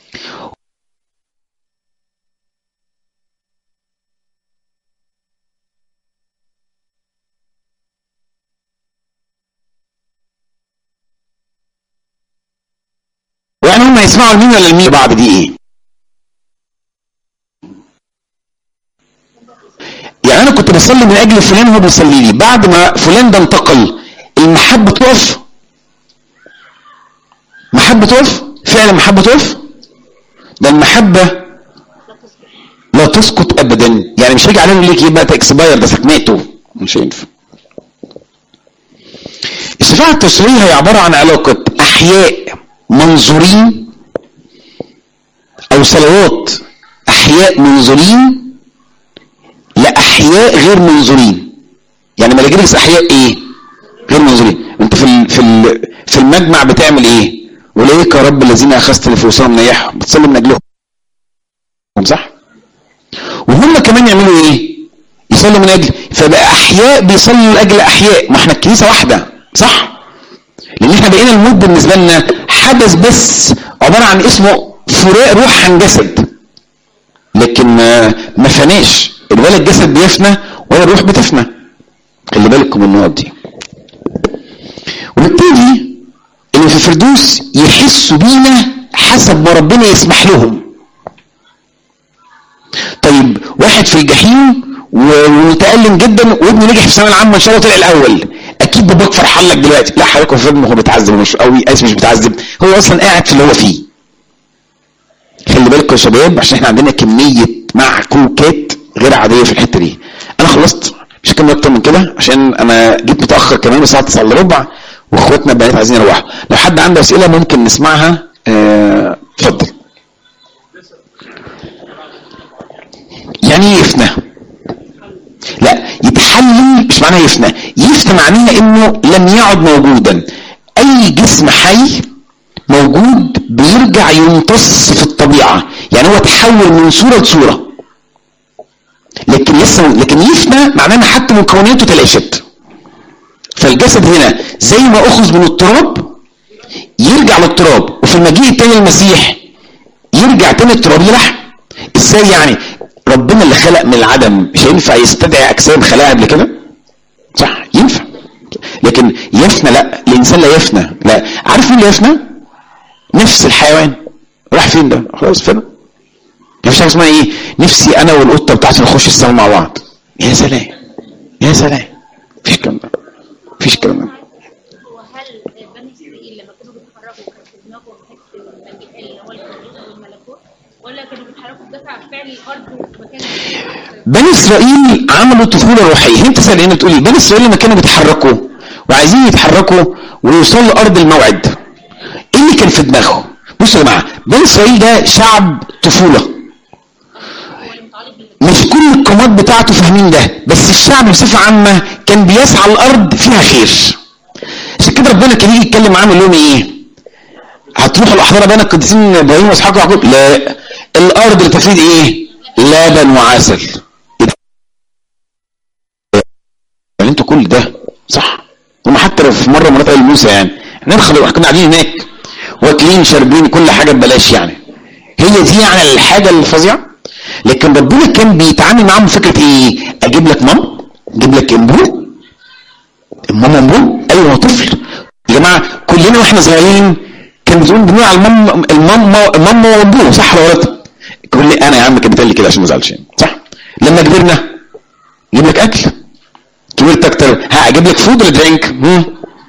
يعني هم يسمعوا لمين ولا لمين بعض دي ايه يعني انا كنت بصلي من اجل فلان وهو بيصلي لي بعد ما فلان ده انتقل المحبه تقف محبه تقف فعلا محبه تقف ده المحبه لا تسقط ابدا يعني مش هيجي علينا ليك يبقى اكسباير ده سكنته مش هينفع الشفاعه التشريعيه هي عباره عن علاقه احياء منظورين او صلوات احياء منظورين لاحياء غير منظورين يعني ملاجرس احياء ايه غير منظورين انت في ال في ال في المجمع بتعمل ايه وليك يا رب الذين اخذت نفوسهم نيحهم بتصلي من اجلهم صح وهم كمان يعملوا ايه يصلوا من اجل فبقى احياء بيصلوا لاجل احياء ما احنا الكنيسه واحده صح لان احنا بقينا الموت بالنسبه لنا حدث بس عباره عن اسمه فراق روح عن جسد لكن ما فناش الولا الجسد بيفنى ولا الروح بتفنى خلي بالكم من النقط دي وبالتالي اللي في الفردوس يحسوا بينا حسب ما ربنا يسمح لهم طيب واحد في الجحيم ومتألم جدا وابنه نجح في الثانويه العامه ان شاء الله طلع الاول اكيد باباك فرحان لك دلوقتي لا حضرتك في فيلم هو بيتعذب مش قوي اسف مش بيتعذب هو اصلا قاعد في اللي هو فيه خلي بالكم يا شباب عشان احنا عندنا كميه معكوكات غير عاديه في الحته دي انا خلصت مش هكمل اكتر من كده عشان انا جيت متاخر كمان الساعه 9 الا ربع واخواتنا البنات عايزين يروحوا لو حد عنده اسئله ممكن نسمعها اه، اتفضل يعني ايه يفنى لا يتحلل مش معناه يفنى يفنى معناه انه لم يعد موجودا اي جسم حي موجود بيرجع يمتص في الطبيعه يعني هو تحول من صوره لصوره لكن لسه لكن يفنى معناه ان حتى مكوناته تلاشت فالجسد هنا زي ما اخذ من التراب يرجع للتراب وفي المجيء التاني المسيح يرجع تاني التراب لحم ازاي يعني ربنا اللي خلق من العدم مش هينفع يستدعي اجسام خلقها قبل كده صح ينفع لكن يفنى لا الانسان لا يفنى لا عارف مين اللي يفنى نفس الحيوان راح فين ده خلاص فين مفيش حاجه اسمها ايه نفسي انا والقطه بتاعتي نخش السما مع بعض يا سلام يا سلام مفيش الكلام ده مفيش الكلام ده هو هل بني اسرائيل لما كانوا بيتحركوا كان في دماغهم حته الملك- اللي هو الكبريت والملكوت ولا كانوا بيتحركوا بدافع فعل الارض ومكان بني اسرائيل عملوا طفوله روحيه انت سالين بتقولي بني اسرائيل لما كانوا بيتحركوا وعايزين يتحركوا ويوصلوا لارض الموعد ايه اللي كان في دماغهم بصوا يا جماعه بني اسرائيل ده شعب طفوله هو المتعلق بال مش كل القامات بتاعته فاهمين ده بس الشعب بصفه عامه كان بيسعى الارض فيها خير عشان كده ربنا كان يجي يتكلم معاهم يقول لهم ايه هتروحوا الاحضار بين القديسين ابراهيم واسحاق ويعقوب لا الارض اللي تفيد ايه لبن وعسل يعني انتوا كل ده صح هم حتى في مره مرات قال موسى يعني احنا خلاص كنا قاعدين هناك واكلين شاربين كل حاجه ببلاش يعني هي دي يعني الحاجه الفظيعه لكن ربنا كان بيتعامل معاهم بفكره ايه اجيب لك مام اجيب لك امبو ماما امبو ايوه هو طفل يا جماعه كلنا واحنا صغيرين كان بتقول بنقول على المام الماما ماما وامبو صح ولا غلط كل انا يا عم كان بيتقال لي كده عشان ما ازعلش يعني. صح لما كبرنا اجيب لك اكل كبرت اكتر ها اجيب لك فود ولا درينك مم.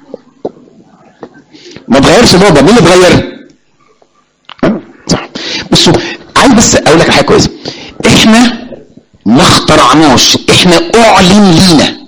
ما اتغيرش بابا مين اللي اتغير آه، صح بصوا عايز بس اقول لك حاجه كويسه احنا ما اخترعناش احنا اعلن لينا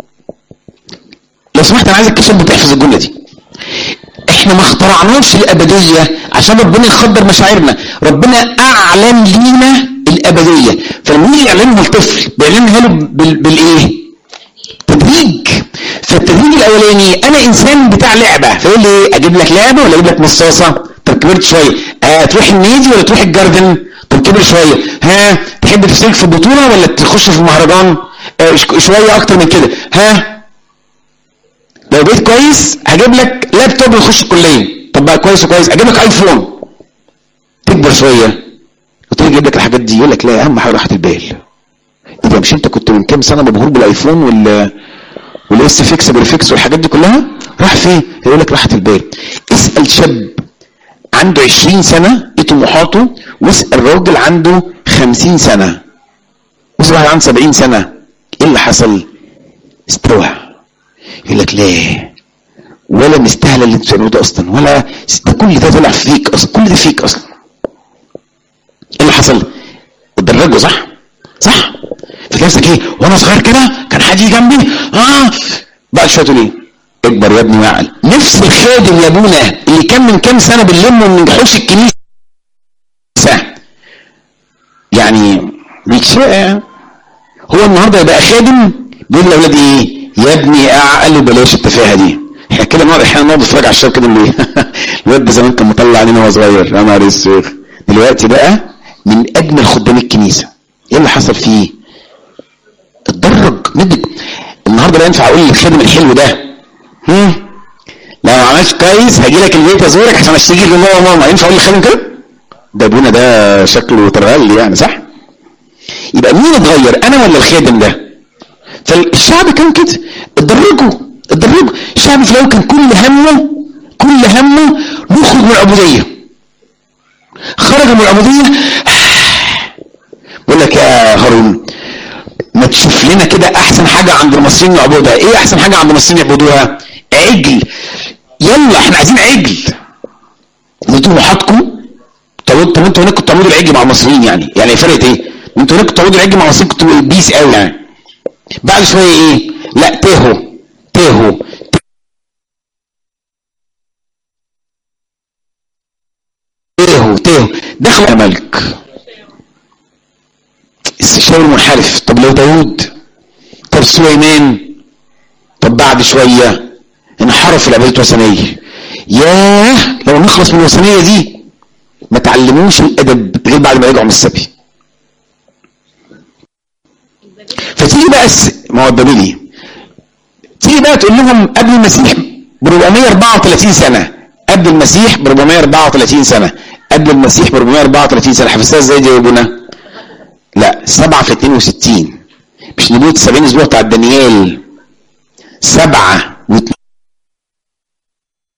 لو سمحت انا عايزك تشد تحفظ الجمله دي احنا ما اخترعناش الابديه عشان ربنا يخدر مشاعرنا ربنا اعلن لينا الابديه فلما يجي يعلنها لطفل بيعلنها له بال- بالايه تدريج فالتدريج الاولاني انا انسان بتاع لعبه فيقول لي إيه؟ اجيب لك لعبه ولا اجيب لك مصاصه طب كبرت شويه آه تروح النادي ولا تروح الجاردن طب كبر شويه ها تحب تشترك في بطوله ولا تخش في مهرجان آه ش- شويه اكتر من كده ها لو بقيت كويس هجيب لك لابتوب ويخش الكليه طب بقى كويس وكويس اجيب لك ايفون تكبر شويه وتيجي اجيب لك الحاجات دي يقول لك لا اهم حاجه راحه البال ايه ده مش انت كنت من كام سنه مبهور بالايفون وال والاس فيكس بالفيكس والحاجات دي كلها راح فين يقول لك راحه البال اسال شاب عنده 20 سنه ايه طموحاته واسال راجل عنده 50 سنه واسال واحد عنده 70 سنه ايه اللي حصل استوى يقول لك ليه ولا مستاهله اللي انتوا بتعملوه ده اصلا ولا ده كل ده طلع فيك اصلا كل ده فيك اصلا ايه اللي حصل اتدرجوا صح صح في نفسك ايه وانا صغير كده كان حد يجي جنبي اه بعد شويه تقول ايه اكبر يا ابني واعقل نفس الخادم يا ابونا اللي كان من كام سنه بنلمه من حوش الكنيسه يعني بيتشاء هو النهارده يبقى خادم بيقول لاولادي ايه يا ابني اعقل وبلاش التفاهه دي احنا كده نقعد احيانا نقعد نتفرج على الشباب كده اللي الواد ده زمان كان مطلع علينا وهو صغير يا نهار اسود دلوقتي بقى من اجمل خدام الكنيسه ايه اللي حصل فيه؟ اتدرج ندج النهارده لا ينفع اقول للخادم الحلو ده هم لو ما عملتش كويس هاجي لك البيت ازورك عشان اشتكي لماما وماما ينفع اقول للخادم كده؟ ده ابونا ده شكله ترغل يعني صح؟ يبقى مين اتغير انا ولا الخادم ده؟ فالشعب كان كده اتدرجوا اتدرجوا الشعب في الاول كان كل همه كل همه نخرج من العبوديه خرج من العبوديه بقول لك يا هارون ما تشوف لنا كده احسن حاجه عند المصريين يعبدوها ايه احسن حاجه عند المصريين يعبدوها عجل يلا احنا عايزين عجل انتوا طموحاتكم طب طب انتوا هناك كنتوا تعبدوا العجل مع المصريين يعني يعني فرقت ايه انتوا هناك كنتوا تعبدوا العجل مع المصريين كنتوا بيس قوي يعني بعد شويه ايه لا تهوا تهوا تهوا تهوا دخلوا يا ملك استشاور منحرف طب لو داود طب سليمان طب بعد شوية انحرف العبادة الوثنية ياه لو نخلص من الوثنية دي ما تعلموش الأدب غير بعد ما يرجعوا من السبي فتيجي بقى الس... ما هو البابلي تيجي بقى تقول لهم قبل المسيح ب 434 سنة قبل المسيح ب 434 سنة قبل المسيح ب 434 سنة حفظتها ازاي دي يا ابونا؟ لا 7 في 62 مش نبوة 70 اسبوع بتاع دانيال 7 و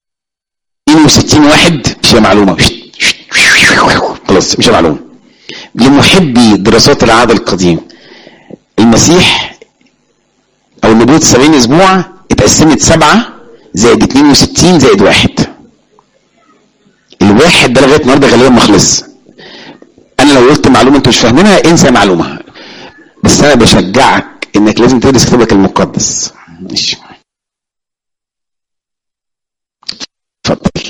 62 واحد مش هي معلومة خلاص مش هي معلومة لمحبي دراسات العهد القديم المسيح او نبوة 70 اسبوع اتقسمت سبعة زائد 62 زائد واحد الواحد ده لغايه النهارده غالبا ما خلص انا لو قلت معلومه انتوا مش فاهمينها انسى معلومه بس انا بشجعك انك لازم تدرس كتابك المقدس ماشي اتفضل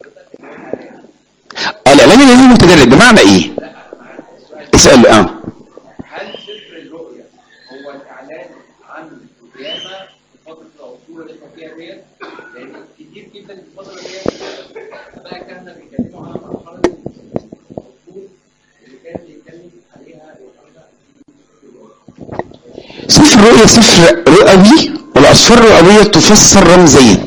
اه الاعلان الذي متدرب بمعنى ايه اسال اه هل سفر الرؤيا هو اعلان عن القيامه في فتره العصور اللي احنا فيها ديت؟ لان كتير جدا في الفتره ديت بقى كهنه بيتكلموا على مرحله العصور اللي كان بيتكلم عليها يوحنا سفر الرؤيا سفر رؤوي والاسفار الرؤويه تفسر رمزيا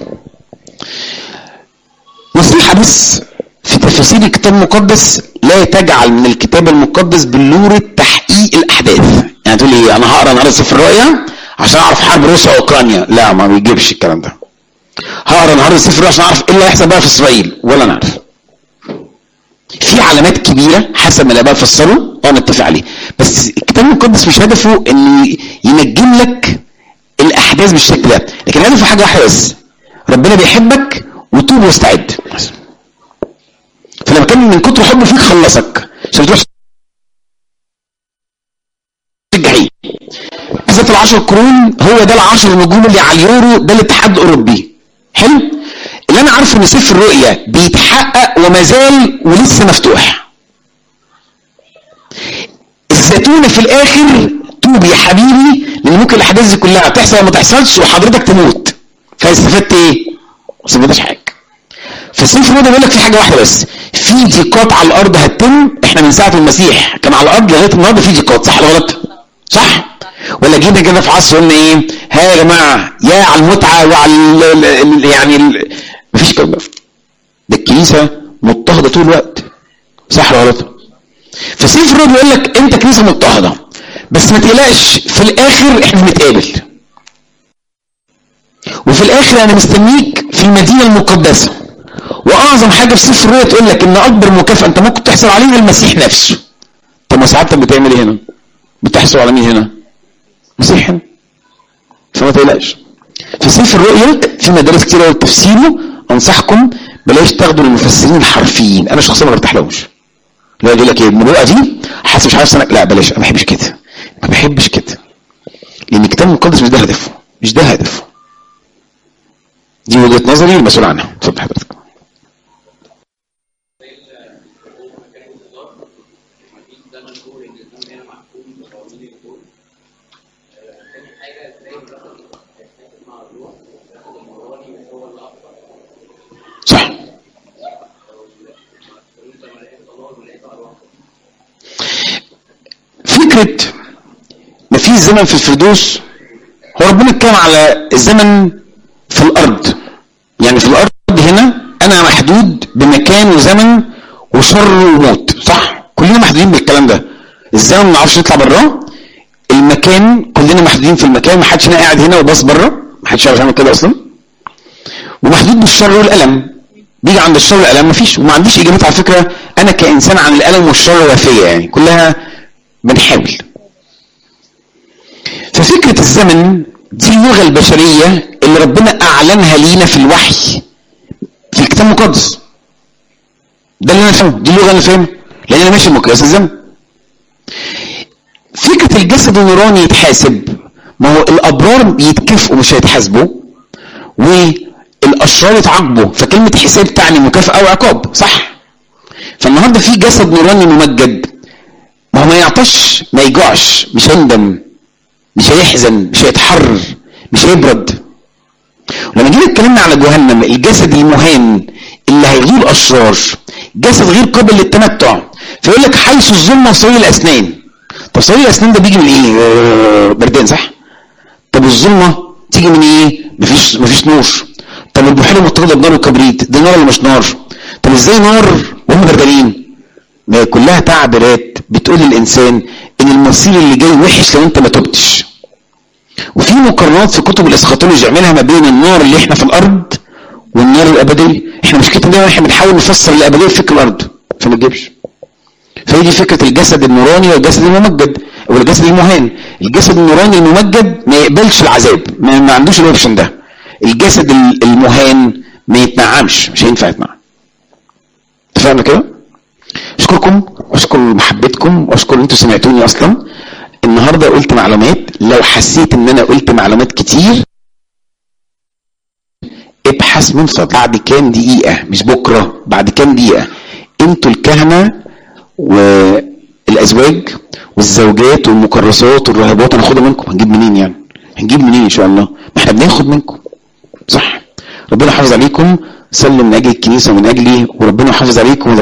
نصيحه بس في تفاسير الكتاب المقدس لا تجعل من الكتاب المقدس بلورة تحقيق الاحداث يعني تقول ايه انا هقرا النهارده سفر الرؤيا عشان اعرف حرب روسيا واوكرانيا لا ما بيجيبش الكلام ده هقرا النهارده سفر الرؤيا عشان اعرف ايه اللي هيحصل بقى في اسرائيل ولا انا عارف في علامات كبيره حسب ما الاباء فسروا اه نتفق عليه بس الكتاب المقدس مش هدفه انه ينجم لك الاحداث بالشكل ده لكن هدفه حاجه واحده بس ربنا بيحبك وتوب واستعد بس. فلما كان من كتر حبه فيك خلصك عشان تروح الجحيم بالذات العشر قرون هو ده العشر نجوم اللي على اليورو ده الاتحاد الاوروبي حلو اللي انا عارفه ان سفر الرؤيا بيتحقق وما زال ولسه مفتوح الزيتونه في الاخر توب يا حبيبي لان ممكن الاحداث دي كلها تحصل وما تحصلش وحضرتك تموت فاستفدت ايه؟ ما استفدتش حاجه فالسفر الرؤيا بيقول لك في حاجه واحده بس في ضيقات على الارض هتتم احنا من ساعه المسيح كان على الارض لغايه النهارده في ضيقات صح ولا غلط؟ صح؟ ولا جينا كده في عصر قلنا ايه؟ ها يا جماعه يا على المتعه وعلى ال ال ال يعني ال مفيش كلام ده ده الكنيسه مضطهده طول الوقت صح ولا غلط؟ فسفر الرؤيا بيقول لك انت كنيسه مضطهده بس ما تقلقش في الاخر احنا بنتقابل وفي الاخر انا مستنيك في المدينه المقدسه واعظم حاجه في سفر الرؤيا تقول لك ان اكبر مكافاه انت ممكن تحصل عليه المسيح نفسه طب ما سعادتك بتعمل ايه هنا بتحصل على مين هنا مسيح هنا فما تقلقش في سفر الرؤيا في مدارس كتير قوي تفسيره انصحكم بلاش تاخدوا المفسرين الحرفيين انا شخصيا ما برتاحلهمش لا يقول لك ايه النبوءه دي حاسس مش عارف سنه لا بلاش انا ما بحبش كده ما بحبش كده لان الكتاب المقدس مش ده هدفه مش ده هدفه دي وجهه نظري المسؤول عنها اتفضل حضرتك صح فكرة مفيش زمن في الفردوس هو ربنا اتكلم على الزمن في الأرض يعني في الأرض هنا أنا محدود بمكان وزمن وشر وموت صح؟ كلنا محدودين بالكلام ده الزمن ما نعرفش نطلع براه المكان كلنا محدودين في المكان ما حدش هنا قاعد هنا وباص بره ما حدش يعرف يعمل كده اصلا ومحدود بالشر والالم بيجي عند الشر والالم مفيش وما عنديش اجابات على فكره انا كانسان عن الالم والشر وافيه يعني كلها بنحاول ففكره الزمن دي اللغه البشريه اللي ربنا اعلنها لينا في الوحي في الكتاب المقدس ده اللي انا فاهمه دي اللغه اللي انا فاهمها لان انا ماشي بمقياس الزمن فكره الجسد النوراني يتحاسب ما هو الابرار يتكافئوا مش هيتحاسبوا والاشرار يتعاقبوا فكلمه حساب تعني مكافاه او عقاب صح فالنهارده في جسد نوراني ممجد ما هو ما يعطش ما يجوعش مش هيندم مش هيحزن مش هيتحرر مش هيبرد ولما جينا اتكلمنا على جهنم الجسد المهان اللي هيغير الاشرار جسد غير قابل للتمتع فيقول لك حيث الظلمه وصرير الاسنان طب صرير الاسنان ده بيجي من ايه؟ آه، بردان صح؟ طب الظلمه تيجي من ايه؟ مفيش مفيش نور طب البحيره متقده بنار وكبريت دي نار ولا مش نار؟ طب ازاي نار وهم بردانين؟ ما هي كلها تعبيرات بتقول للانسان ان المصير اللي جاي وحش لو انت ما تبتش وفي مقارنات في كتب الاسخاتولوجي يعملها ما بين النار اللي احنا في الارض والنار الابديه احنا مشكلتنا دايما احنا بنحاول نفسر الابديه في فكر الارض فما تجيبش فهي دي فكره الجسد النوراني والجسد الممجد او الجسد المهان الجسد النوراني الممجد ما يقبلش العذاب ما, ما عندوش الاوبشن ده الجسد ال- المهان ما يتنعمش مش هينفع يتنعم اتفقنا كده اشكركم واشكر محبتكم واشكر ان انتوا سمعتوني اصلا النهارده قلت معلومات لو حسيت ان انا قلت معلومات كتير ابحث من فضل بعد كام دقيقة مش بكرة بعد كام دقيقة انتوا الكهنة والازواج والزوجات والمكرسات والراهبات هناخدها منكم هنجيب منين يعني هنجيب منين ان شاء الله ما احنا بناخد منكم صح ربنا يحافظ عليكم صلوا من اجل الكنيسة ومن اجلي وربنا يحافظ عليكم